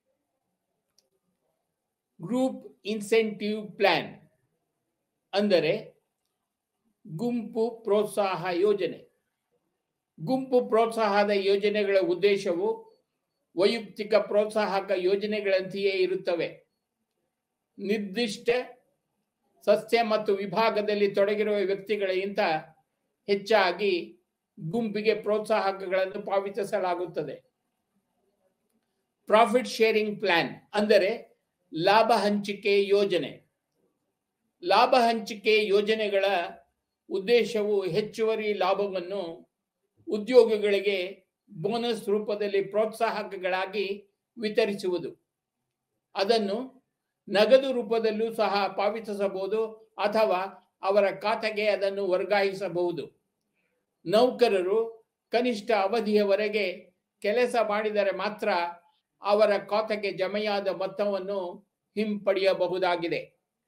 ಗ್ರೂಪ್ ಇನ್ಸೆಂಟಿವ್ ಪ್ಲಾನ್ ಅಂದರೆ ಗುಂಪು ಪ್ರೋತ್ಸಾಹ ಯೋಜನೆ ಗುಂಪು ಪ್ರೋತ್ಸಾಹದ ಯೋಜನೆಗಳ ಉದ್ದೇಶವು ವೈಯಕ್ತಿಕ ಪ್ರೋತ್ಸಾಹಕ ಯೋಜನೆಗಳಂತೆಯೇ ಇರುತ್ತವೆ ನಿರ್ದಿಷ್ಟ ಸಸ್ಯ ಮತ್ತು ವಿಭಾಗದಲ್ಲಿ ತೊಡಗಿರುವ ವ್ಯಕ್ತಿಗಳಿಗಿಂತ ಹೆಚ್ಚಾಗಿ ಗುಂಪಿಗೆ ಪ್ರೋತ್ಸಾಹಕಗಳನ್ನು ಪಾವತಿಸಲಾಗುತ್ತದೆ ಪ್ರಾಫಿಟ್ ಶೇರಿಂಗ್ ಪ್ಲಾನ್ ಅಂದರೆ ಲಾಭ ಹಂಚಿಕೆ ಯೋಜನೆ ಲಾಭ ಹಂಚಿಕೆ ಯೋಜನೆಗಳ ಉದ್ದೇಶವು ಹೆಚ್ಚುವರಿ ಲಾಭವನ್ನು ಉದ್ಯೋಗಿಗಳಿಗೆ ಬೋನಸ್ ರೂಪದಲ್ಲಿ ಪ್ರೋತ್ಸಾಹಕಗಳಾಗಿ ವಿತರಿಸುವುದು ಅದನ್ನು ನಗದು ರೂಪದಲ್ಲೂ ಸಹ ಪಾವತಿಸಬಹುದು ಅಥವಾ ಅವರ ಖಾತೆಗೆ ಅದನ್ನು ವರ್ಗಾಯಿಸಬಹುದು ನೌಕರರು ಕನಿಷ್ಠ ಅವಧಿಯವರೆಗೆ ಕೆಲಸ ಮಾಡಿದರೆ ಮಾತ್ರ ಅವರ ಖಾತೆಗೆ ಜಮೆಯಾದ ಮೊತ್ತವನ್ನು ಹಿಂಪಡೆಯಬಹುದಾಗಿದೆ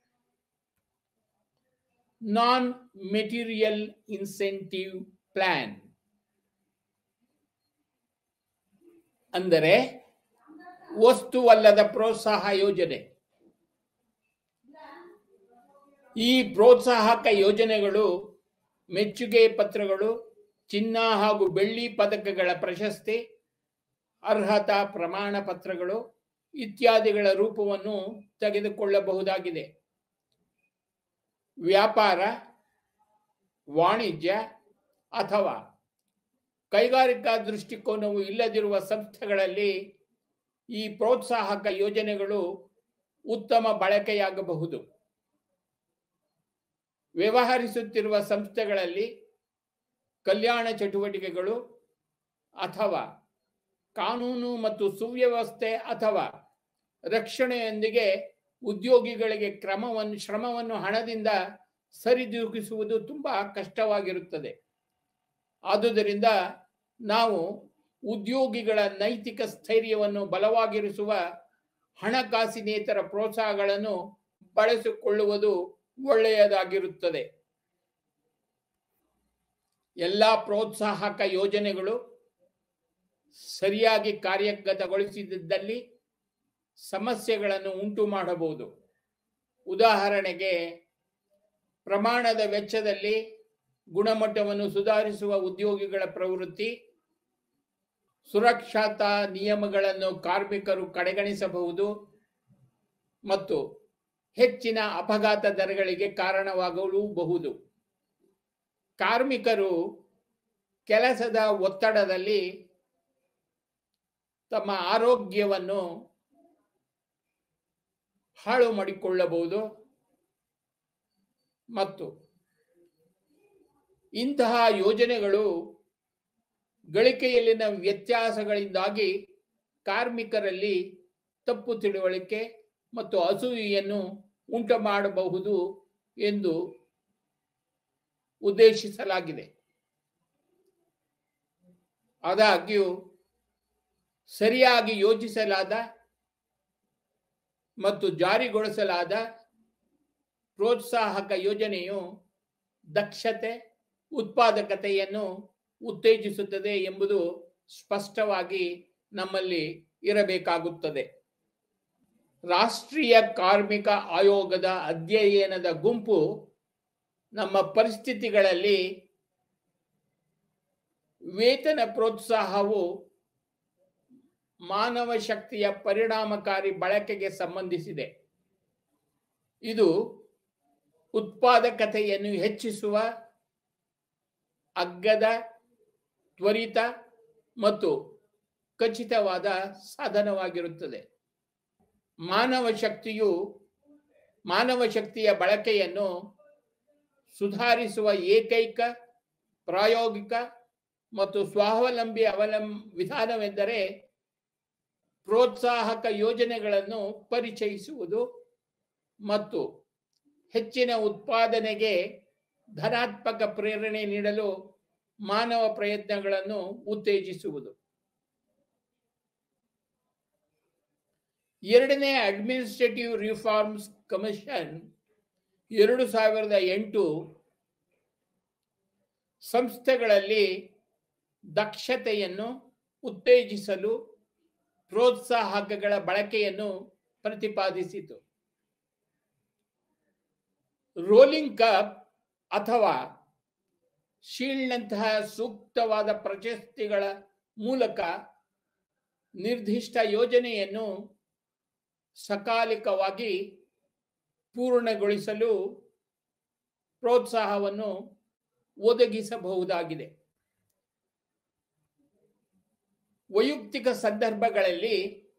ನಾನ್ ಮೆಟೀರಿಯಲ್ ಇನ್ಸೆಂಟಿವ್ ಪ್ಲಾನ್ ಅಂದರೆ ವಸ್ತುವಲ್ಲದ ಪ್ರೋತ್ಸಾಹ ಯೋಜನೆ ಈ ಪ್ರೋತ್ಸಾಹಕ ಯೋಜನೆಗಳು ಮೆಚ್ಚುಗೆ ಪತ್ರಗಳು ಚಿನ್ನ ಹಾಗೂ ಬೆಳ್ಳಿ ಪದಕಗಳ ಪ್ರಶಸ್ತಿ ಅರ್ಹತಾ ಪ್ರಮಾಣ ಪತ್ರಗಳು ಇತ್ಯಾದಿಗಳ ರೂಪವನ್ನು ತೆಗೆದುಕೊಳ್ಳಬಹುದಾಗಿದೆ ವ್ಯಾಪಾರ ವಾಣಿಜ್ಯ ಅಥವಾ ಕೈಗಾರಿಕಾ ದೃಷ್ಟಿಕೋನವು ಇಲ್ಲದಿರುವ ಸಂಸ್ಥೆಗಳಲ್ಲಿ ಈ ಪ್ರೋತ್ಸಾಹಕ ಯೋಜನೆಗಳು ಉತ್ತಮ ಬಳಕೆಯಾಗಬಹುದು ವ್ಯವಹರಿಸುತ್ತಿರುವ ಸಂಸ್ಥೆಗಳಲ್ಲಿ ಕಲ್ಯಾಣ ಚಟುವಟಿಕೆಗಳು ಅಥವಾ ಕಾನೂನು ಮತ್ತು ಸುವ್ಯವಸ್ಥೆ ಅಥವಾ ರಕ್ಷಣೆಯೊಂದಿಗೆ ಉದ್ಯೋಗಿಗಳಿಗೆ ಕ್ರಮವನ್ನು ಶ್ರಮವನ್ನು ಹಣದಿಂದ ಸರಿದೂಗಿಸುವುದು ತುಂಬಾ ಕಷ್ಟವಾಗಿರುತ್ತದೆ ಆದುದರಿಂದ ನಾವು ಉದ್ಯೋಗಿಗಳ ನೈತಿಕ ಸ್ಥೈರ್ಯವನ್ನು ಬಲವಾಗಿರಿಸುವ ಹಣಕಾಸಿನೇತರ ಪ್ರೋತ್ಸಾಹಗಳನ್ನು ಬಳಸಿಕೊಳ್ಳುವುದು ಒಳ್ಳೆಯದಾಗಿರುತ್ತದೆ ಎಲ್ಲ ಪ್ರೋತ್ಸಾಹಕ ಯೋಜನೆಗಳು ಸರಿಯಾಗಿ ಕಾರ್ಯಗತಗೊಳಿಸಿದ್ದಲ್ಲಿ ಸಮಸ್ಯೆಗಳನ್ನು ಉಂಟು ಮಾಡಬಹುದು ಉದಾಹರಣೆಗೆ ಪ್ರಮಾಣದ ವೆಚ್ಚದಲ್ಲಿ ಗುಣಮಟ್ಟವನ್ನು ಸುಧಾರಿಸುವ ಉದ್ಯೋಗಿಗಳ ಪ್ರವೃತ್ತಿ ಸುರಕ್ಷತಾ ನಿಯಮಗಳನ್ನು ಕಾರ್ಮಿಕರು ಕಡೆಗಣಿಸಬಹುದು ಮತ್ತು ಹೆಚ್ಚಿನ ಅಪಘಾತ ದರಗಳಿಗೆ ಕಾರಣವಾಗಲೂಬಹುದು ಕಾರ್ಮಿಕರು ಕೆಲಸದ ಒತ್ತಡದಲ್ಲಿ ತಮ್ಮ ಆರೋಗ್ಯವನ್ನು ಹಾಳು ಮಾಡಿಕೊಳ್ಳಬಹುದು ಮತ್ತು ಇಂತಹ ಯೋಜನೆಗಳು ಗಳಿಕೆಯಲ್ಲಿನ ವ್ಯತ್ಯಾಸಗಳಿಂದಾಗಿ ಕಾರ್ಮಿಕರಲ್ಲಿ ತಪ್ಪು ತಿಳುವಳಿಕೆ ಮತ್ತು ಅಸೂಯೆಯನ್ನು ಉಂಟು ಮಾಡಬಹುದು ಎಂದು ಉದ್ದೇಶಿಸಲಾಗಿದೆ ಆದಾಗ್ಯೂ ಸರಿಯಾಗಿ ಯೋಜಿಸಲಾದ ಮತ್ತು ಜಾರಿಗೊಳಿಸಲಾದ ಪ್ರೋತ್ಸಾಹಕ ಯೋಜನೆಯು ದಕ್ಷತೆ ಉತ್ಪಾದಕತೆಯನ್ನು ಉತ್ತೇಜಿಸುತ್ತದೆ ಎಂಬುದು ಸ್ಪಷ್ಟವಾಗಿ ನಮ್ಮಲ್ಲಿ ಇರಬೇಕಾಗುತ್ತದೆ ರಾಷ್ಟ್ರೀಯ ಕಾರ್ಮಿಕ ಆಯೋಗದ ಅಧ್ಯಯನದ ಗುಂಪು ನಮ್ಮ ಪರಿಸ್ಥಿತಿಗಳಲ್ಲಿ ವೇತನ ಪ್ರೋತ್ಸಾಹವು ಮಾನವ ಶಕ್ತಿಯ ಪರಿಣಾಮಕಾರಿ ಬಳಕೆಗೆ ಸಂಬಂಧಿಸಿದೆ ಇದು ಉತ್ಪಾದಕತೆಯನ್ನು ಹೆಚ್ಚಿಸುವ ಅಗ್ಗದ ತ್ವರಿತ ಮತ್ತು ಖಚಿತವಾದ ಸಾಧನವಾಗಿರುತ್ತದೆ ಮಾನವ ಶಕ್ತಿಯು ಮಾನವ ಶಕ್ತಿಯ ಬಳಕೆಯನ್ನು ಸುಧಾರಿಸುವ ಏಕೈಕ ಪ್ರಾಯೋಗಿಕ ಮತ್ತು ಸ್ವಾವಲಂಬಿ ಅವಲಂ ವಿಧಾನವೆಂದರೆ ಪ್ರೋತ್ಸಾಹಕ ಯೋಜನೆಗಳನ್ನು ಪರಿಚಯಿಸುವುದು ಮತ್ತು ಹೆಚ್ಚಿನ ಉತ್ಪಾದನೆಗೆ ಧನಾತ್ಮಕ ಪ್ರೇರಣೆ ನೀಡಲು ಮಾನವ ಪ್ರಯತ್ನಗಳನ್ನು ಉತ್ತೇಜಿಸುವುದು ಎರಡನೇ ಅಡ್ಮಿನಿಸ್ಟ್ರೇಟಿವ್ ರಿಫಾರ್ಮ್ಸ್ ಕಮಿಷನ್ ಎರಡು ಸಾವಿರದ ಎಂಟು ಸಂಸ್ಥೆಗಳಲ್ಲಿ ದಕ್ಷತೆಯನ್ನು ಉತ್ತೇಜಿಸಲು ಪ್ರೋತ್ಸಾಹಕಗಳ ಬಳಕೆಯನ್ನು ಪ್ರತಿಪಾದಿಸಿತು ರೋಲಿಂಗ್ ಕಪ್ ಅಥವಾ ಶೀಲ್ಡ್ನಂತಹ ಸೂಕ್ತವಾದ ಪ್ರಶಸ್ತಿಗಳ ಮೂಲಕ ನಿರ್ದಿಷ್ಟ ಯೋಜನೆಯನ್ನು ಸಕಾಲಿಕವಾಗಿ ಪೂರ್ಣಗೊಳಿಸಲು ಪ್ರೋತ್ಸಾಹವನ್ನು ಒದಗಿಸಬಹುದಾಗಿದೆ ವೈಯಕ್ತಿಕ ಸಂದರ್ಭಗಳಲ್ಲಿ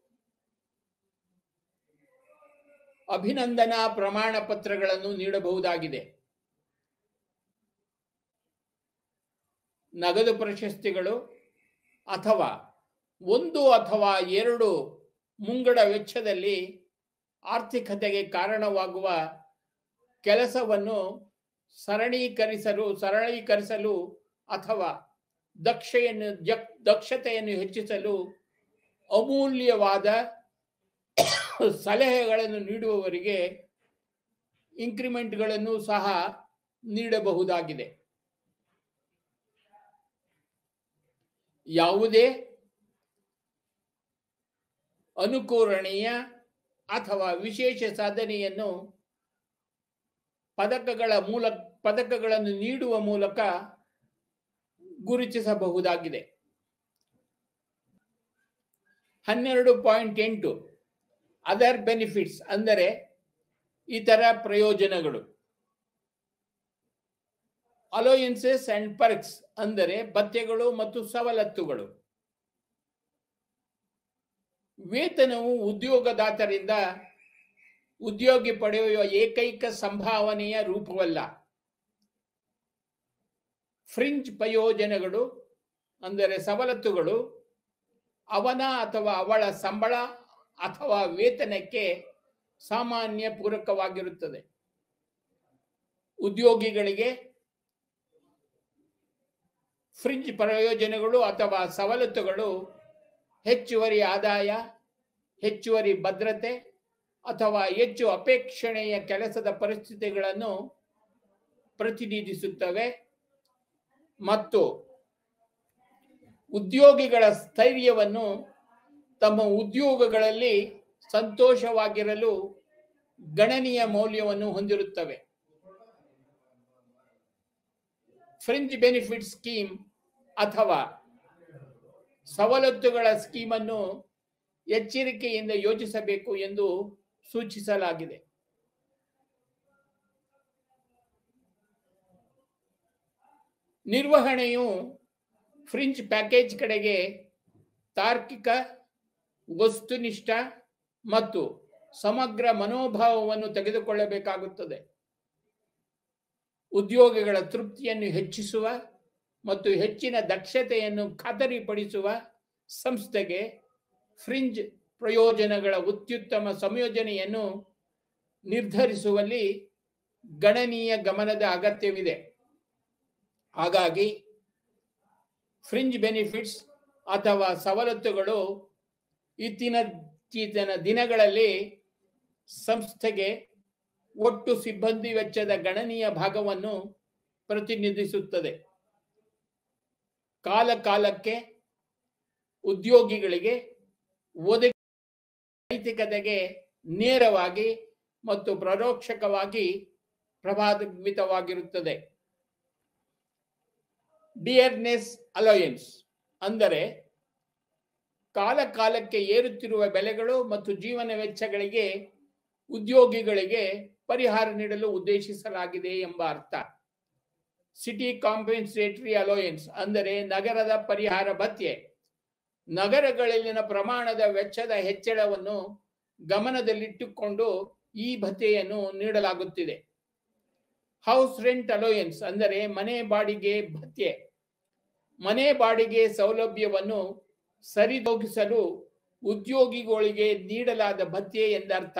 ಅಭಿನಂದನಾ ಪ್ರಮಾಣ ಪತ್ರಗಳನ್ನು ನೀಡಬಹುದಾಗಿದೆ ನಗದು ಪ್ರಶಸ್ತಿಗಳು ಅಥವಾ ಒಂದು ಅಥವಾ ಎರಡು ಮುಂಗಡ ವೆಚ್ಚದಲ್ಲಿ ಆರ್ಥಿಕತೆಗೆ ಕಾರಣವಾಗುವ ಕೆಲಸವನ್ನು ಸರಣೀಕರಿಸಲು ಸರಳೀಕರಿಸಲು ಅಥವಾ ದಕ್ಷೆಯನ್ನು ಜಕ್ ದಕ್ಷತೆಯನ್ನು ಹೆಚ್ಚಿಸಲು ಅಮೂಲ್ಯವಾದ ಸಲಹೆಗಳನ್ನು ನೀಡುವವರಿಗೆ ಇನ್ಕ್ರಿಮೆಂಟ್ಗಳನ್ನು ಸಹ ನೀಡಬಹುದಾಗಿದೆ ಯಾವುದೇ ಅನುಕರಣೀಯ ಅಥವಾ ವಿಶೇಷ ಸಾಧನೆಯನ್ನು ಪದಕಗಳ ಮೂಲ ಪದಕಗಳನ್ನು ನೀಡುವ ಮೂಲಕ ಗುರುತಿಸಬಹುದಾಗಿದೆ ಹನ್ನೆರಡು ಪಾಯಿಂಟ್ ಎಂಟು ಅದರ್ ಬೆನಿಫಿಟ್ಸ್ ಅಂದರೆ ಇತರ ಪ್ರಯೋಜನಗಳು ಅಲೋಯನ್ಸಸ್ ಅಂಡ್ ಪರ್ಕ್ಸ್ ಅಂದರೆ ಭತ್ಯೆಗಳು ಮತ್ತು ಸವಲತ್ತುಗಳು ವೇತನವು ಉದ್ಯೋಗದಾತರಿಂದ ಉದ್ಯೋಗಿ ಪಡೆಯುವ ಏಕೈಕ ಸಂಭಾವನೆಯ ರೂಪವಲ್ಲ ಫ್ರಿಂಜ್ ಪ್ರಯೋಜನಗಳು ಅಂದರೆ ಸವಲತ್ತುಗಳು ಅವನ ಅಥವಾ ಅವಳ ಸಂಬಳ ಅಥವಾ ವೇತನಕ್ಕೆ ಸಾಮಾನ್ಯ ಪೂರಕವಾಗಿರುತ್ತದೆ ಉದ್ಯೋಗಿಗಳಿಗೆ ಫ್ರಿಂಜ್ ಪ್ರಯೋಜನಗಳು ಅಥವಾ ಸವಲತ್ತುಗಳು ಹೆಚ್ಚುವರಿ ಆದಾಯ ಹೆಚ್ಚುವರಿ ಭದ್ರತೆ ಅಥವಾ ಹೆಚ್ಚು ಅಪೇಕ್ಷಣೀಯ ಕೆಲಸದ ಪರಿಸ್ಥಿತಿಗಳನ್ನು ಪ್ರತಿನಿಧಿಸುತ್ತವೆ ಮತ್ತು ಉದ್ಯೋಗಿಗಳ ಸ್ಥೈರ್ಯವನ್ನು ತಮ್ಮ ಉದ್ಯೋಗಗಳಲ್ಲಿ ಸಂತೋಷವಾಗಿರಲು ಗಣನೀಯ ಮೌಲ್ಯವನ್ನು ಹೊಂದಿರುತ್ತವೆ ಫ್ರಿಂಜ್ ಬೆನಿಫಿಟ್ ಸ್ಕೀಮ್ ಅಥವಾ ಸವಲತ್ತುಗಳ ಸ್ಕೀಮನ್ನು ಎಚ್ಚರಿಕೆಯಿಂದ ಯೋಚಿಸಬೇಕು ಎಂದು ಸೂಚಿಸಲಾಗಿದೆ ನಿರ್ವಹಣೆಯು ಫ್ರಿಂಜ್ ಪ್ಯಾಕೇಜ್ ಕಡೆಗೆ ತಾರ್ಕಿಕ ವಸ್ತುನಿಷ್ಠ ಮತ್ತು ಸಮಗ್ರ ಮನೋಭಾವವನ್ನು ತೆಗೆದುಕೊಳ್ಳಬೇಕಾಗುತ್ತದೆ ಉದ್ಯೋಗಿಗಳ ತೃಪ್ತಿಯನ್ನು ಹೆಚ್ಚಿಸುವ ಮತ್ತು ಹೆಚ್ಚಿನ ದಕ್ಷತೆಯನ್ನು ಖಾತರಿಪಡಿಸುವ ಸಂಸ್ಥೆಗೆ ಫ್ರಿಂಜ್ ಪ್ರಯೋಜನಗಳ ಅತ್ಯುತ್ತಮ ಸಂಯೋಜನೆಯನ್ನು ನಿರ್ಧರಿಸುವಲ್ಲಿ ಗಣನೀಯ ಗಮನದ ಅಗತ್ಯವಿದೆ ಹಾಗಾಗಿ ಫ್ರಿಂಜ್ ಬೆನಿಫಿಟ್ಸ್ ಅಥವಾ ಸವಲತ್ತುಗಳು ಇತ್ತೀಚಿನ ದಿನಗಳಲ್ಲಿ ಸಂಸ್ಥೆಗೆ ಒಟ್ಟು ಸಿಬ್ಬಂದಿ ವೆಚ್ಚದ ಗಣನೀಯ ಭಾಗವನ್ನು ಪ್ರತಿನಿಧಿಸುತ್ತದೆ ಕಾಲ ಕಾಲಕ್ಕೆ ಉದ್ಯೋಗಿಗಳಿಗೆ ಒದಗಿ ನೈತಿಕತೆಗೆ ನೇರವಾಗಿ ಮತ್ತು ಪರೋಕ್ಷಕವಾಗಿ ಪ್ರಭಾವಿತವಾಗಿರುತ್ತದೆ ಡಿಯರ್ನೆಸ್ ಅಲೋಯನ್ಸ್ ಅಂದರೆ ಕಾಲ ಕಾಲಕ್ಕೆ ಏರುತ್ತಿರುವ ಬೆಲೆಗಳು ಮತ್ತು ಜೀವನ ವೆಚ್ಚಗಳಿಗೆ ಉದ್ಯೋಗಿಗಳಿಗೆ ಪರಿಹಾರ ನೀಡಲು ಉದ್ದೇಶಿಸಲಾಗಿದೆ ಎಂಬ ಅರ್ಥ ಸಿಟಿ ಕಾಂಪೆನ್ಸೇಟರಿ ಅಲೋಯನ್ಸ್ ಅಂದರೆ ನಗರದ ಪರಿಹಾರ ಭತ್ಯೆ ನಗರಗಳಲ್ಲಿನ ಪ್ರಮಾಣದ ವೆಚ್ಚದ ಹೆಚ್ಚಳವನ್ನು ಗಮನದಲ್ಲಿಟ್ಟುಕೊಂಡು ಈ ಭತ್ಯೆಯನ್ನು ನೀಡಲಾಗುತ್ತಿದೆ ಹೌಸ್ ರೆಂಟ್ ಅಲೋಯನ್ಸ್ ಅಂದರೆ ಮನೆ ಬಾಡಿಗೆ ಭತ್ಯೆ ಮನೆ ಬಾಡಿಗೆ ಸೌಲಭ್ಯವನ್ನು ಸರಿದೂಗಿಸಲು ಉದ್ಯೋಗಿಗಳಿಗೆ ನೀಡಲಾದ ಭತ್ಯೆ ಎಂದರ್ಥ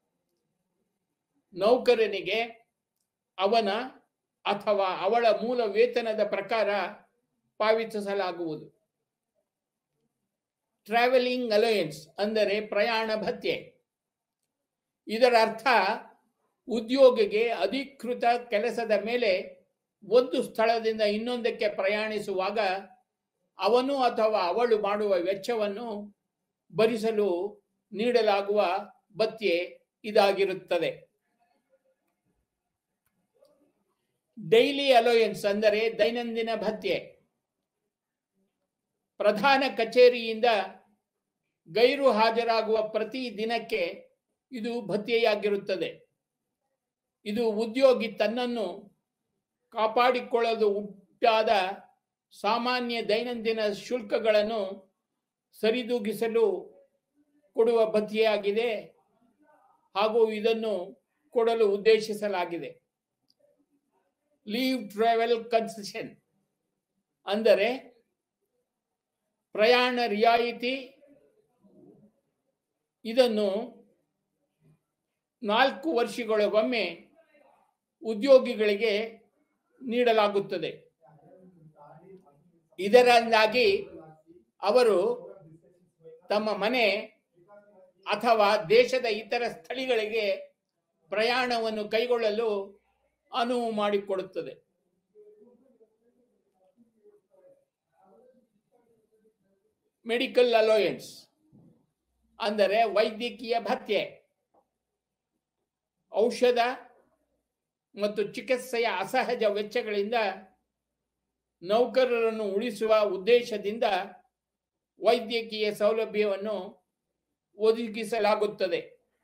ನೌಕರನಿಗೆ ಅವನ ಅಥವಾ ಅವಳ ಮೂಲ ವೇತನದ ಪ್ರಕಾರ ಪಾವತಿಸಲಾಗುವುದು ಟ್ರಾವೆಲಿಂಗ್ ಅಲೋಯನ್ಸ್ ಅಂದರೆ ಪ್ರಯಾಣ ಭತ್ಯೆ ಇದರ ಅರ್ಥ ಉದ್ಯೋಗಿಗೆ ಅಧಿಕೃತ ಕೆಲಸದ ಮೇಲೆ ಒಂದು ಸ್ಥಳದಿಂದ ಇನ್ನೊಂದಕ್ಕೆ ಪ್ರಯಾಣಿಸುವಾಗ ಅವನು ಅಥವಾ ಅವಳು ಮಾಡುವ ವೆಚ್ಚವನ್ನು ಭರಿಸಲು ನೀಡಲಾಗುವ ಭತ್ಯೆ ಇದಾಗಿರುತ್ತದೆ ಡೈಲಿ ಅಲೋಯನ್ಸ್ ಅಂದರೆ ದೈನಂದಿನ ಭತ್ಯೆ ಪ್ರಧಾನ ಕಚೇರಿಯಿಂದ ಗೈರು ಹಾಜರಾಗುವ ಪ್ರತಿ ದಿನಕ್ಕೆ ಇದು ಭತ್ಯೆಯಾಗಿರುತ್ತದೆ ಇದು ಉದ್ಯೋಗಿ ತನ್ನನ್ನು ಕಾಪಾಡಿಕೊಳ್ಳಲು ಉಂಟಾದ ಸಾಮಾನ್ಯ ದೈನಂದಿನ ಶುಲ್ಕಗಳನ್ನು ಸರಿದೂಗಿಸಲು ಕೊಡುವ ಭತ್ಯೆಯಾಗಿದೆ ಹಾಗೂ ಇದನ್ನು ಕೊಡಲು ಉದ್ದೇಶಿಸಲಾಗಿದೆ ಲೀವ್ ಟ್ರಾವೆಲ್ ಕನ್ಸೆಷನ್ ಅಂದರೆ ಪ್ರಯಾಣ ರಿಯಾಯಿತಿ ಇದನ್ನು ನಾಲ್ಕು ವರ್ಷಗಳಿಗೊಮ್ಮೆ ಉದ್ಯೋಗಿಗಳಿಗೆ ನೀಡಲಾಗುತ್ತದೆ ಇದರಿಂದಾಗಿ ಅವರು ತಮ್ಮ ಮನೆ ಅಥವಾ ದೇಶದ ಇತರ ಸ್ಥಳಗಳಿಗೆ ಪ್ರಯಾಣವನ್ನು ಕೈಗೊಳ್ಳಲು ಅನುವು ಮಾಡಿಕೊಡುತ್ತದೆ ಮೆಡಿಕಲ್ ಅಲೋಯನ್ಸ್ ಅಂದರೆ ವೈದ್ಯಕೀಯ ಭತ್ಯೆ ಔಷಧ ಮತ್ತು ಚಿಕಿತ್ಸೆಯ ಅಸಹಜ ವೆಚ್ಚಗಳಿಂದ ನೌಕರರನ್ನು ಉಳಿಸುವ ಉದ್ದೇಶದಿಂದ ವೈದ್ಯಕೀಯ ಸೌಲಭ್ಯವನ್ನು ಒದಗಿಸಲಾಗುತ್ತದೆ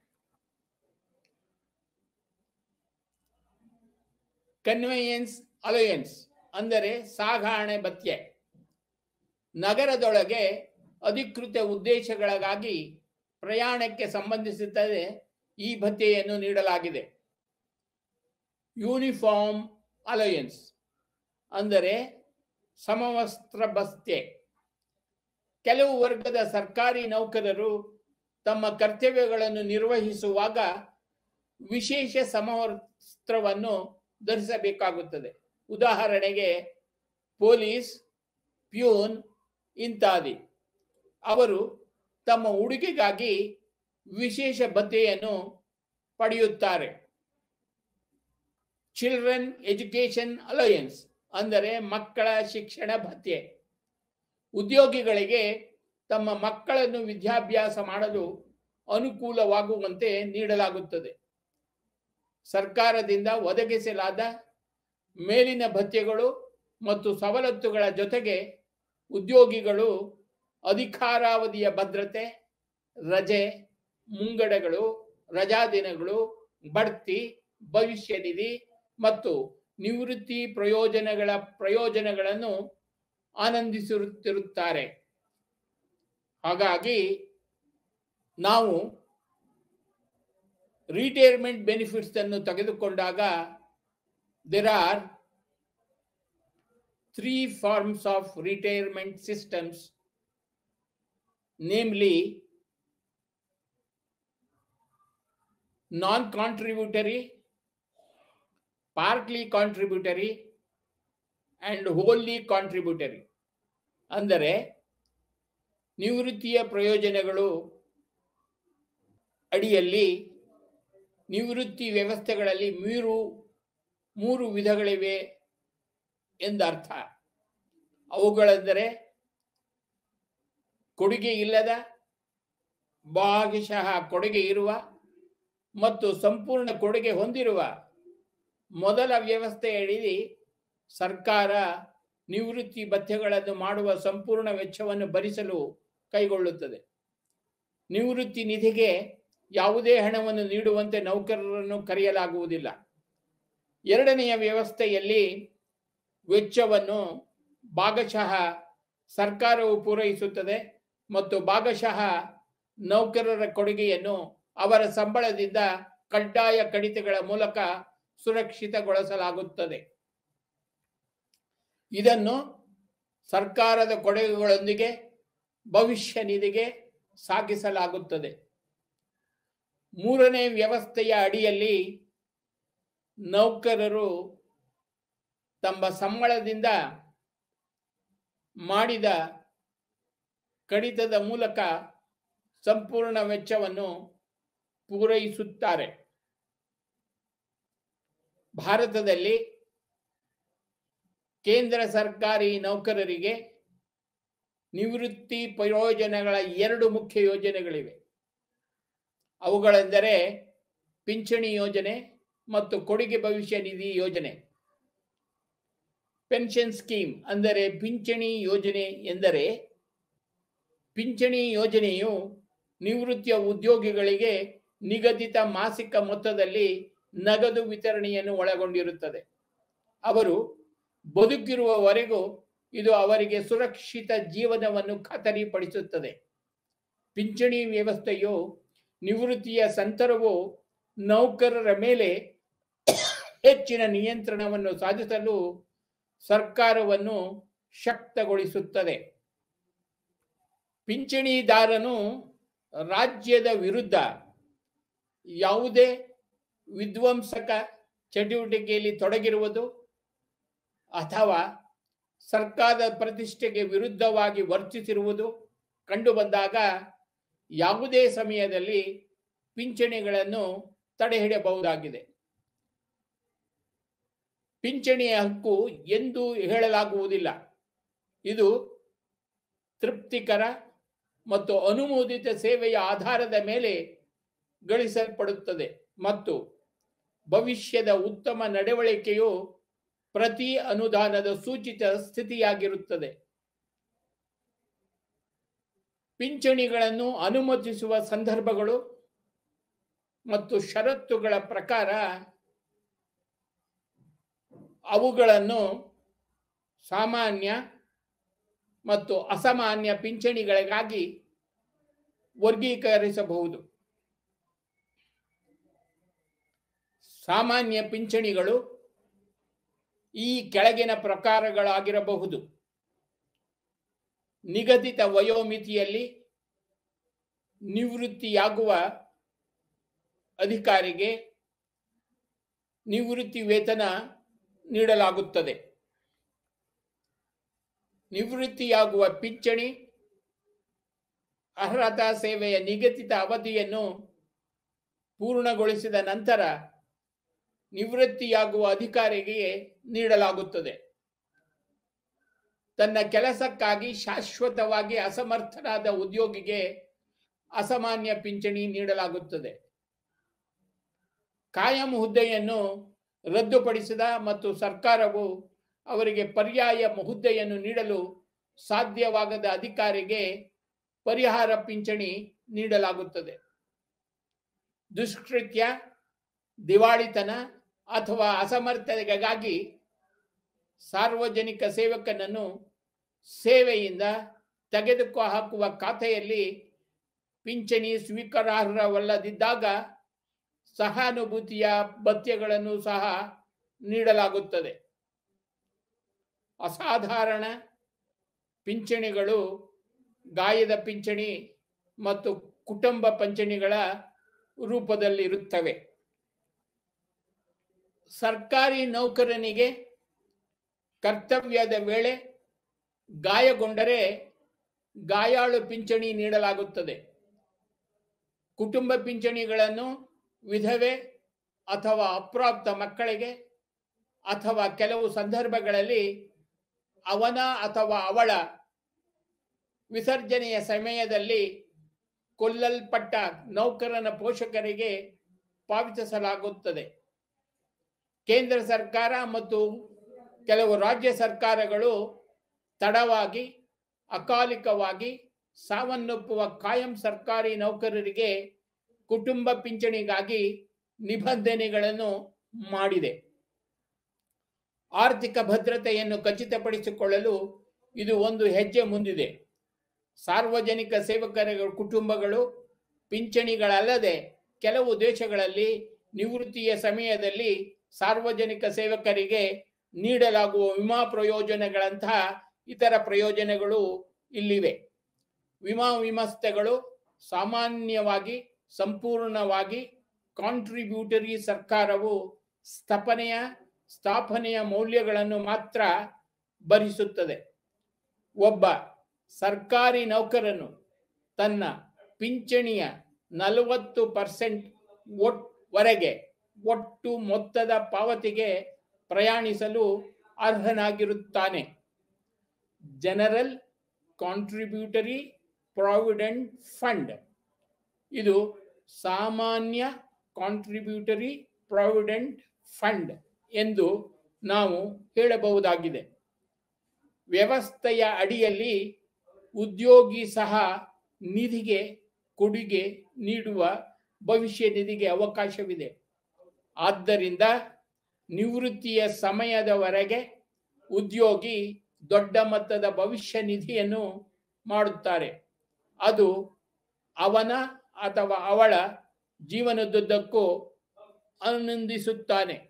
ಕನ್ವೆಯನ್ಸ್ ಅಲಯನ್ಸ್ ಅಂದರೆ ಸಾಗಾಣೆ ಭತ್ಯೆ ನಗರದೊಳಗೆ ಅಧಿಕೃತ ಉದ್ದೇಶಗಳಿಗಾಗಿ ಪ್ರಯಾಣಕ್ಕೆ ಸಂಬಂಧಿಸಿದರೆ ಈ ಭತ್ಯೆಯನ್ನು ನೀಡಲಾಗಿದೆ ಯೂನಿಫಾರ್ಮ್ ಅಲಯನ್ಸ್ ಅಂದರೆ ಸಮವಸ್ತ್ರ ಭತ್ಯೆ ಕೆಲವು ವರ್ಗದ ಸರ್ಕಾರಿ ನೌಕರರು ತಮ್ಮ ಕರ್ತವ್ಯಗಳನ್ನು ನಿರ್ವಹಿಸುವಾಗ ವಿಶೇಷ ಸಮವಸ್ತ್ರವನ್ನು ಧರಿಸಬೇಕಾಗುತ್ತದೆ ಉದಾಹರಣೆಗೆ ಪೊಲೀಸ್ ಪ್ಯೂನ್ ಇತ್ಯಾದಿ ಅವರು ತಮ್ಮ ಉಡುಗೆಗಾಗಿ ವಿಶೇಷ ಭತ್ಯೆಯನ್ನು ಪಡೆಯುತ್ತಾರೆ ಚಿಲ್ಡ್ರನ್ ಎಜುಕೇಶನ್ ಅಲಯನ್ಸ್ ಅಂದರೆ ಮಕ್ಕಳ ಶಿಕ್ಷಣ ಭತ್ಯೆ ಉದ್ಯೋಗಿಗಳಿಗೆ ತಮ್ಮ ಮಕ್ಕಳನ್ನು ವಿದ್ಯಾಭ್ಯಾಸ ಮಾಡಲು ಅನುಕೂಲವಾಗುವಂತೆ ನೀಡಲಾಗುತ್ತದೆ ಸರ್ಕಾರದಿಂದ ಒದಗಿಸಲಾದ ಮೇಲಿನ ಭತ್ಯೆಗಳು ಮತ್ತು ಸವಲತ್ತುಗಳ ಜೊತೆಗೆ ಉದ್ಯೋಗಿಗಳು ಅಧಿಕಾರಾವಧಿಯ ಭದ್ರತೆ ರಜೆ ಮುಂಗಡಗಳು ರಜಾದಿನಗಳು ಬಡ್ತಿ ಭವಿಷ್ಯ ನಿಧಿ ಮತ್ತು ನಿವೃತ್ತಿ ಪ್ರಯೋಜನಗಳ ಪ್ರಯೋಜನಗಳನ್ನು ಆನಂದಿಸುತ್ತಿರುತ್ತಾರೆ ಹಾಗಾಗಿ ನಾವು ರಿಟೈರ್ಮೆಂಟ್ ಬೆನಿಫಿಟ್ಸ್ ಅನ್ನು ತೆಗೆದುಕೊಂಡಾಗ there are three forms of retirement systems namely non contributory partly contributory and wholly contributory ಅಂದರೆ ನಿವೃತ್ತಿಯ ಪ್ರಯೋಜನಗಳು ಅಡಿಯಲ್ಲಿ ನಿವೃತ್ತಿ ವ್ಯವಸ್ಥೆಗಳಲ್ಲಿ ಮೂರು ಮೂರು ವಿಧಗಳಿವೆ ಎಂದರ್ಥ ಅವುಗಳೆಂದರೆ ಕೊಡುಗೆ ಇಲ್ಲದ ಭಾಗಶಃ ಕೊಡುಗೆ ಇರುವ ಮತ್ತು ಸಂಪೂರ್ಣ ಕೊಡುಗೆ ಹೊಂದಿರುವ ಮೊದಲ ವ್ಯವಸ್ಥೆಯಡಿ ಸರ್ಕಾರ ನಿವೃತ್ತಿ ಭತ್ಯೆಗಳನ್ನು ಮಾಡುವ ಸಂಪೂರ್ಣ ವೆಚ್ಚವನ್ನು ಭರಿಸಲು ಕೈಗೊಳ್ಳುತ್ತದೆ ನಿವೃತ್ತಿ ನಿಧಿಗೆ ಯಾವುದೇ ಹಣವನ್ನು ನೀಡುವಂತೆ ನೌಕರರನ್ನು ಕರೆಯಲಾಗುವುದಿಲ್ಲ ಎರಡನೆಯ ವ್ಯವಸ್ಥೆಯಲ್ಲಿ ವೆಚ್ಚವನ್ನು ಭಾಗಶಃ ಸರ್ಕಾರವು ಪೂರೈಸುತ್ತದೆ ಮತ್ತು ಭಾಗಶಃ ನೌಕರರ ಕೊಡುಗೆಯನ್ನು ಅವರ ಸಂಬಳದಿಂದ ಕಡ್ಡಾಯ ಕಡಿತಗಳ ಮೂಲಕ ಸುರಕ್ಷಿತಗೊಳಿಸಲಾಗುತ್ತದೆ ಇದನ್ನು ಸರ್ಕಾರದ ಕೊಡುಗೆಗಳೊಂದಿಗೆ ಭವಿಷ್ಯ ನಿಧಿಗೆ ಸಾಗಿಸಲಾಗುತ್ತದೆ ಮೂರನೇ ವ್ಯವಸ್ಥೆಯ ಅಡಿಯಲ್ಲಿ ನೌಕರರು ತಮ್ಮ ಸಂಬಳದಿಂದ ಮಾಡಿದ ಕಡಿತದ ಮೂಲಕ ಸಂಪೂರ್ಣ ವೆಚ್ಚವನ್ನು ಪೂರೈಸುತ್ತಾರೆ ಭಾರತದಲ್ಲಿ ಕೇಂದ್ರ ಸರ್ಕಾರಿ ನೌಕರರಿಗೆ ನಿವೃತ್ತಿ ಪ್ರಯೋಜನಗಳ ಎರಡು ಮುಖ್ಯ ಯೋಜನೆಗಳಿವೆ ಅವುಗಳೆಂದರೆ ಪಿಂಚಣಿ ಯೋಜನೆ ಮತ್ತು ಕೊಡುಗೆ ಭವಿಷ್ಯ ನಿಧಿ ಯೋಜನೆ ಪೆನ್ಷನ್ ಸ್ಕೀಮ್ ಅಂದರೆ ಪಿಂಚಣಿ ಯೋಜನೆ ಎಂದರೆ ಪಿಂಚಣಿ ಯೋಜನೆಯು ನಿವೃತ್ತಿಯ ಉದ್ಯೋಗಿಗಳಿಗೆ ನಿಗದಿತ ಮಾಸಿಕ ಮೊತ್ತದಲ್ಲಿ ನಗದು ವಿತರಣೆಯನ್ನು ಒಳಗೊಂಡಿರುತ್ತದೆ ಅವರು ಬದುಕಿರುವವರೆಗೂ ಇದು ಅವರಿಗೆ ಸುರಕ್ಷಿತ ಜೀವನವನ್ನು ಖಾತರಿಪಡಿಸುತ್ತದೆ ಪಿಂಚಣಿ ವ್ಯವಸ್ಥೆಯು ನಿವೃತ್ತಿಯ ಸಂತರವು ನೌಕರರ ಮೇಲೆ ಹೆಚ್ಚಿನ ನಿಯಂತ್ರಣವನ್ನು ಸಾಧಿಸಲು ಸರ್ಕಾರವನ್ನು ಶಕ್ತಗೊಳಿಸುತ್ತದೆ ಪಿಂಚಣಿದಾರನು ರಾಜ್ಯದ ವಿರುದ್ಧ ಯಾವುದೇ ವಿಧ್ವಂಸಕ ಚಟುವಟಿಕೆಯಲ್ಲಿ ತೊಡಗಿರುವುದು ಅಥವಾ ಸರ್ಕಾರದ ಪ್ರತಿಷ್ಠೆಗೆ ವಿರುದ್ಧವಾಗಿ ವರ್ತಿಸಿರುವುದು ಕಂಡುಬಂದಾಗ ಯಾವುದೇ ಸಮಯದಲ್ಲಿ ಪಿಂಚಣಿಗಳನ್ನು ತಡೆಹಿಡಬಹುದಾಗಿದೆ ಪಿಂಚಣಿಯ ಹಕ್ಕು ಎಂದು ಹೇಳಲಾಗುವುದಿಲ್ಲ ಇದು ತೃಪ್ತಿಕರ ಮತ್ತು ಅನುಮೋದಿತ ಸೇವೆಯ ಆಧಾರದ ಮೇಲೆ ಗಳಿಸಲ್ಪಡುತ್ತದೆ ಮತ್ತು ಭವಿಷ್ಯದ ಉತ್ತಮ ನಡವಳಿಕೆಯು ಪ್ರತಿ ಅನುದಾನದ ಸೂಚಿತ ಸ್ಥಿತಿಯಾಗಿರುತ್ತದೆ ಪಿಂಚಣಿಗಳನ್ನು ಅನುಮತಿಸುವ ಸಂದರ್ಭಗಳು ಮತ್ತು ಷರತ್ತುಗಳ ಪ್ರಕಾರ ಅವುಗಳನ್ನು ಸಾಮಾನ್ಯ ಮತ್ತು ಅಸಾಮಾನ್ಯ ಪಿಂಚಣಿಗಳಿಗಾಗಿ ವರ್ಗೀಕರಿಸಬಹುದು ಸಾಮಾನ್ಯ ಪಿಂಚಣಿಗಳು ಈ ಕೆಳಗಿನ ಪ್ರಕಾರಗಳಾಗಿರಬಹುದು ನಿಗದಿತ ವಯೋಮಿತಿಯಲ್ಲಿ ನಿವೃತ್ತಿಯಾಗುವ ಅಧಿಕಾರಿಗೆ ನಿವೃತ್ತಿ ವೇತನ ನೀಡಲಾಗುತ್ತದೆ ನಿವೃತ್ತಿಯಾಗುವ ಪಿಂಚಣಿ ಅರ್ಹತಾ ಸೇವೆಯ ನಿಗದಿತ ಅವಧಿಯನ್ನು ಪೂರ್ಣಗೊಳಿಸಿದ ನಂತರ ನಿವೃತ್ತಿಯಾಗುವ ಅಧಿಕಾರಿಗೆ ನೀಡಲಾಗುತ್ತದೆ ತನ್ನ ಕೆಲಸಕ್ಕಾಗಿ ಶಾಶ್ವತವಾಗಿ ಅಸಮರ್ಥನಾದ ಉದ್ಯೋಗಿಗೆ ಅಸಾಮಾನ್ಯ ಪಿಂಚಣಿ ನೀಡಲಾಗುತ್ತದೆ ಕಾಯಂ ಹುದ್ದೆಯನ್ನು ರದ್ದುಪಡಿಸಿದ ಮತ್ತು ಸರ್ಕಾರವು ಅವರಿಗೆ ಪರ್ಯಾಯ ಹುದ್ದೆಯನ್ನು ನೀಡಲು ಸಾಧ್ಯವಾಗದ ಅಧಿಕಾರಿಗೆ ಪರಿಹಾರ ಪಿಂಚಣಿ ನೀಡಲಾಗುತ್ತದೆ ದುಷ್ಕೃತ್ಯ ದಿವಾಳಿತನ ಅಥವಾ ಅಸಮರ್ಥತೆಗಾಗಿ ಸಾರ್ವಜನಿಕ ಸೇವಕನನ್ನು ಸೇವೆಯಿಂದ ತೆಗೆದುಕೊ ಹಾಕುವ ಖಾತೆಯಲ್ಲಿ ಪಿಂಚಣಿ ಸ್ವೀಕಾರಾರ್ಹವಲ್ಲದಿದ್ದಾಗ ಸಹಾನುಭೂತಿಯ ಭತ್ಯೆಗಳನ್ನು ಸಹ ನೀಡಲಾಗುತ್ತದೆ ಅಸಾಧಾರಣ ಪಿಂಚಣಿಗಳು ಗಾಯದ ಪಿಂಚಣಿ ಮತ್ತು ಕುಟುಂಬ ಪಿಂಚಣಿಗಳ ರೂಪದಲ್ಲಿರುತ್ತವೆ ಸರ್ಕಾರಿ ನೌಕರನಿಗೆ ಕರ್ತವ್ಯದ ವೇಳೆ ಗಾಯಗೊಂಡರೆ ಗಾಯಾಳು ಪಿಂಚಣಿ ನೀಡಲಾಗುತ್ತದೆ ಕುಟುಂಬ ಪಿಂಚಣಿಗಳನ್ನು ವಿಧವೆ ಅಥವಾ ಅಪ್ರಾಪ್ತ ಮಕ್ಕಳಿಗೆ ಅಥವಾ ಕೆಲವು ಸಂದರ್ಭಗಳಲ್ಲಿ ಅವನ ಅಥವಾ ಅವಳ ವಿಸರ್ಜನೆಯ ಸಮಯದಲ್ಲಿ ಕೊಲ್ಲಲ್ಪಟ್ಟ ನೌಕರನ ಪೋಷಕರಿಗೆ ಪಾವತಿಸಲಾಗುತ್ತದೆ ಕೇಂದ್ರ ಸರ್ಕಾರ ಮತ್ತು ಕೆಲವು ರಾಜ್ಯ ಸರ್ಕಾರಗಳು ತಡವಾಗಿ ಅಕಾಲಿಕವಾಗಿ ಸಾವನ್ನಪ್ಪುವ ಕಾಯಂ ಸರ್ಕಾರಿ ನೌಕರರಿಗೆ ಕುಟುಂಬ ಪಿಂಚಣಿಗಾಗಿ ನಿಬಂಧನೆಗಳನ್ನು ಮಾಡಿದೆ ಆರ್ಥಿಕ ಭದ್ರತೆಯನ್ನು ಖಚಿತಪಡಿಸಿಕೊಳ್ಳಲು ಇದು ಒಂದು ಹೆಜ್ಜೆ ಮುಂದಿದೆ ಸಾರ್ವಜನಿಕ ಸೇವಕರ ಕುಟುಂಬಗಳು ಪಿಂಚಣಿಗಳಲ್ಲದೆ ಕೆಲವು ದೇಶಗಳಲ್ಲಿ ನಿವೃತ್ತಿಯ ಸಮಯದಲ್ಲಿ ಸಾರ್ವಜನಿಕ ಸೇವಕರಿಗೆ ನೀಡಲಾಗುವ ವಿಮಾ ಪ್ರಯೋಜನಗಳಂತಹ ಇತರ ಪ್ರಯೋಜನಗಳು ಇಲ್ಲಿವೆ ವಿಮಾ ವಿಮಸ್ತೆಗಳು ಸಾಮಾನ್ಯವಾಗಿ ಸಂಪೂರ್ಣವಾಗಿ ಕಾಂಟ್ರಿಬ್ಯೂಟರಿ ಸರ್ಕಾರವು ಸ್ಥಾಪನೆಯ ಸ್ಥಾಪನೆಯ ಮೌಲ್ಯಗಳನ್ನು ಮಾತ್ರ ಭರಿಸುತ್ತದೆ ಒಬ್ಬ ಸರ್ಕಾರಿ ನೌಕರನು ತನ್ನ ಪಿಂಚಣಿಯ ನಲವತ್ತು ಪರ್ಸೆಂಟ್ ಒಟ್ ವರೆಗೆ ಒಟ್ಟು ಮೊತ್ತದ ಪಾವತಿಗೆ ಪ್ರಯಾಣಿಸಲು ಅರ್ಹನಾಗಿರುತ್ತಾನೆ ಜನರಲ್ ಕಾಂಟ್ರಿಬ್ಯೂಟರಿ ಪ್ರಾವಿಡೆಂಟ್ ಫಂಡ್ ಇದು ಸಾಮಾನ್ಯ ಕಾಂಟ್ರಿಬ್ಯೂಟರಿ ಪ್ರಾವಿಡೆಂಟ್ ಫಂಡ್ ಎಂದು ನಾವು ಹೇಳಬಹುದಾಗಿದೆ ವ್ಯವಸ್ಥೆಯ ಅಡಿಯಲ್ಲಿ ಉದ್ಯೋಗಿ ಸಹ ನಿಧಿಗೆ ಕೊಡುಗೆ ನೀಡುವ ಭವಿಷ್ಯ ನಿಧಿಗೆ ಅವಕಾಶವಿದೆ ಆದ್ದರಿಂದ ನಿವೃತ್ತಿಯ ಸಮಯದವರೆಗೆ ಉದ್ಯೋಗಿ ದೊಡ್ಡ ಮೊತ್ತದ ಭವಿಷ್ಯ ನಿಧಿಯನ್ನು ಮಾಡುತ್ತಾರೆ ಅದು ಅವನ ಅಥವಾ ಅವಳ ಜೀವನದುದ್ದಕ್ಕೂ ಆನಂದಿಸುತ್ತಾನೆ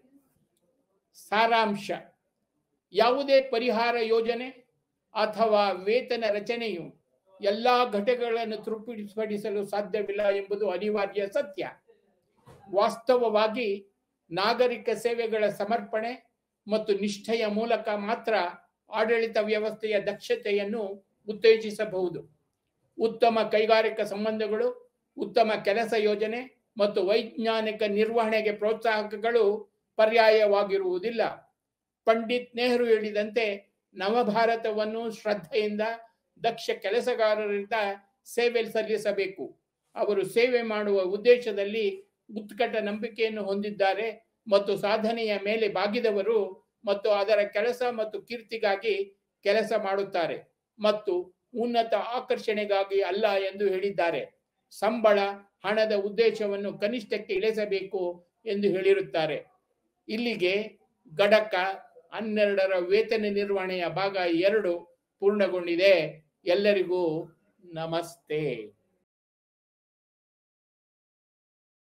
ಸಾರಾಂಶ ಯಾವುದೇ ಪರಿಹಾರ ಯೋಜನೆ ಅಥವಾ ವೇತನ ರಚನೆಯು ಎಲ್ಲ ಘಟಕಗಳನ್ನು ತೃಪ್ತಿಪಡಿಸಲು ಸಾಧ್ಯವಿಲ್ಲ ಎಂಬುದು ಅನಿವಾರ್ಯ ಸತ್ಯ ವಾಸ್ತವವಾಗಿ ನಾಗರಿಕ ಸೇವೆಗಳ ಸಮರ್ಪಣೆ ಮತ್ತು ನಿಷ್ಠೆಯ ಮೂಲಕ ಮಾತ್ರ ಆಡಳಿತ ವ್ಯವಸ್ಥೆಯ ದಕ್ಷತೆಯನ್ನು ಉತ್ತೇಜಿಸಬಹುದು ಉತ್ತಮ ಕೈಗಾರಿಕಾ ಸಂಬಂಧಗಳು ಉತ್ತಮ ಕೆಲಸ ಯೋಜನೆ ಮತ್ತು ವೈಜ್ಞಾನಿಕ ನಿರ್ವಹಣೆಗೆ ಪ್ರೋತ್ಸಾಹಕಗಳು ಪರ್ಯಾಯವಾಗಿರುವುದಿಲ್ಲ ಪಂಡಿತ್ ನೆಹರು ಹೇಳಿದಂತೆ ನವಭಾರತವನ್ನು ಶ್ರದ್ಧೆಯಿಂದ ದಕ್ಷ ಕೆಲಸಗಾರರಿಂದ ಸೇವೆ ಸಲ್ಲಿಸಬೇಕು ಅವರು ಸೇವೆ ಮಾಡುವ ಉದ್ದೇಶದಲ್ಲಿ ಉತ್ಕಟ ನಂಬಿಕೆಯನ್ನು ಹೊಂದಿದ್ದಾರೆ ಮತ್ತು ಸಾಧನೆಯ ಮೇಲೆ ಬಾಗಿದವರು ಮತ್ತು ಅದರ ಕೆಲಸ ಮತ್ತು ಕೀರ್ತಿಗಾಗಿ ಕೆಲಸ ಮಾಡುತ್ತಾರೆ ಮತ್ತು ಉನ್ನತ ಆಕರ್ಷಣೆಗಾಗಿ ಅಲ್ಲ ಎಂದು ಹೇಳಿದ್ದಾರೆ ಸಂಬಳ ಹಣದ ಉದ್ದೇಶವನ್ನು ಕನಿಷ್ಠಕ್ಕೆ ಇಳಿಸಬೇಕು ಎಂದು ಹೇಳಿರುತ್ತಾರೆ ಇಲ್ಲಿಗೆ ಗಡಕ ಹನ್ನೆರಡರ ವೇತನ ನಿರ್ವಹಣೆಯ ಭಾಗ ಎರಡು ಪೂರ್ಣಗೊಂಡಿದೆ ಎಲ್ಲರಿಗೂ ನಮಸ್ತೆ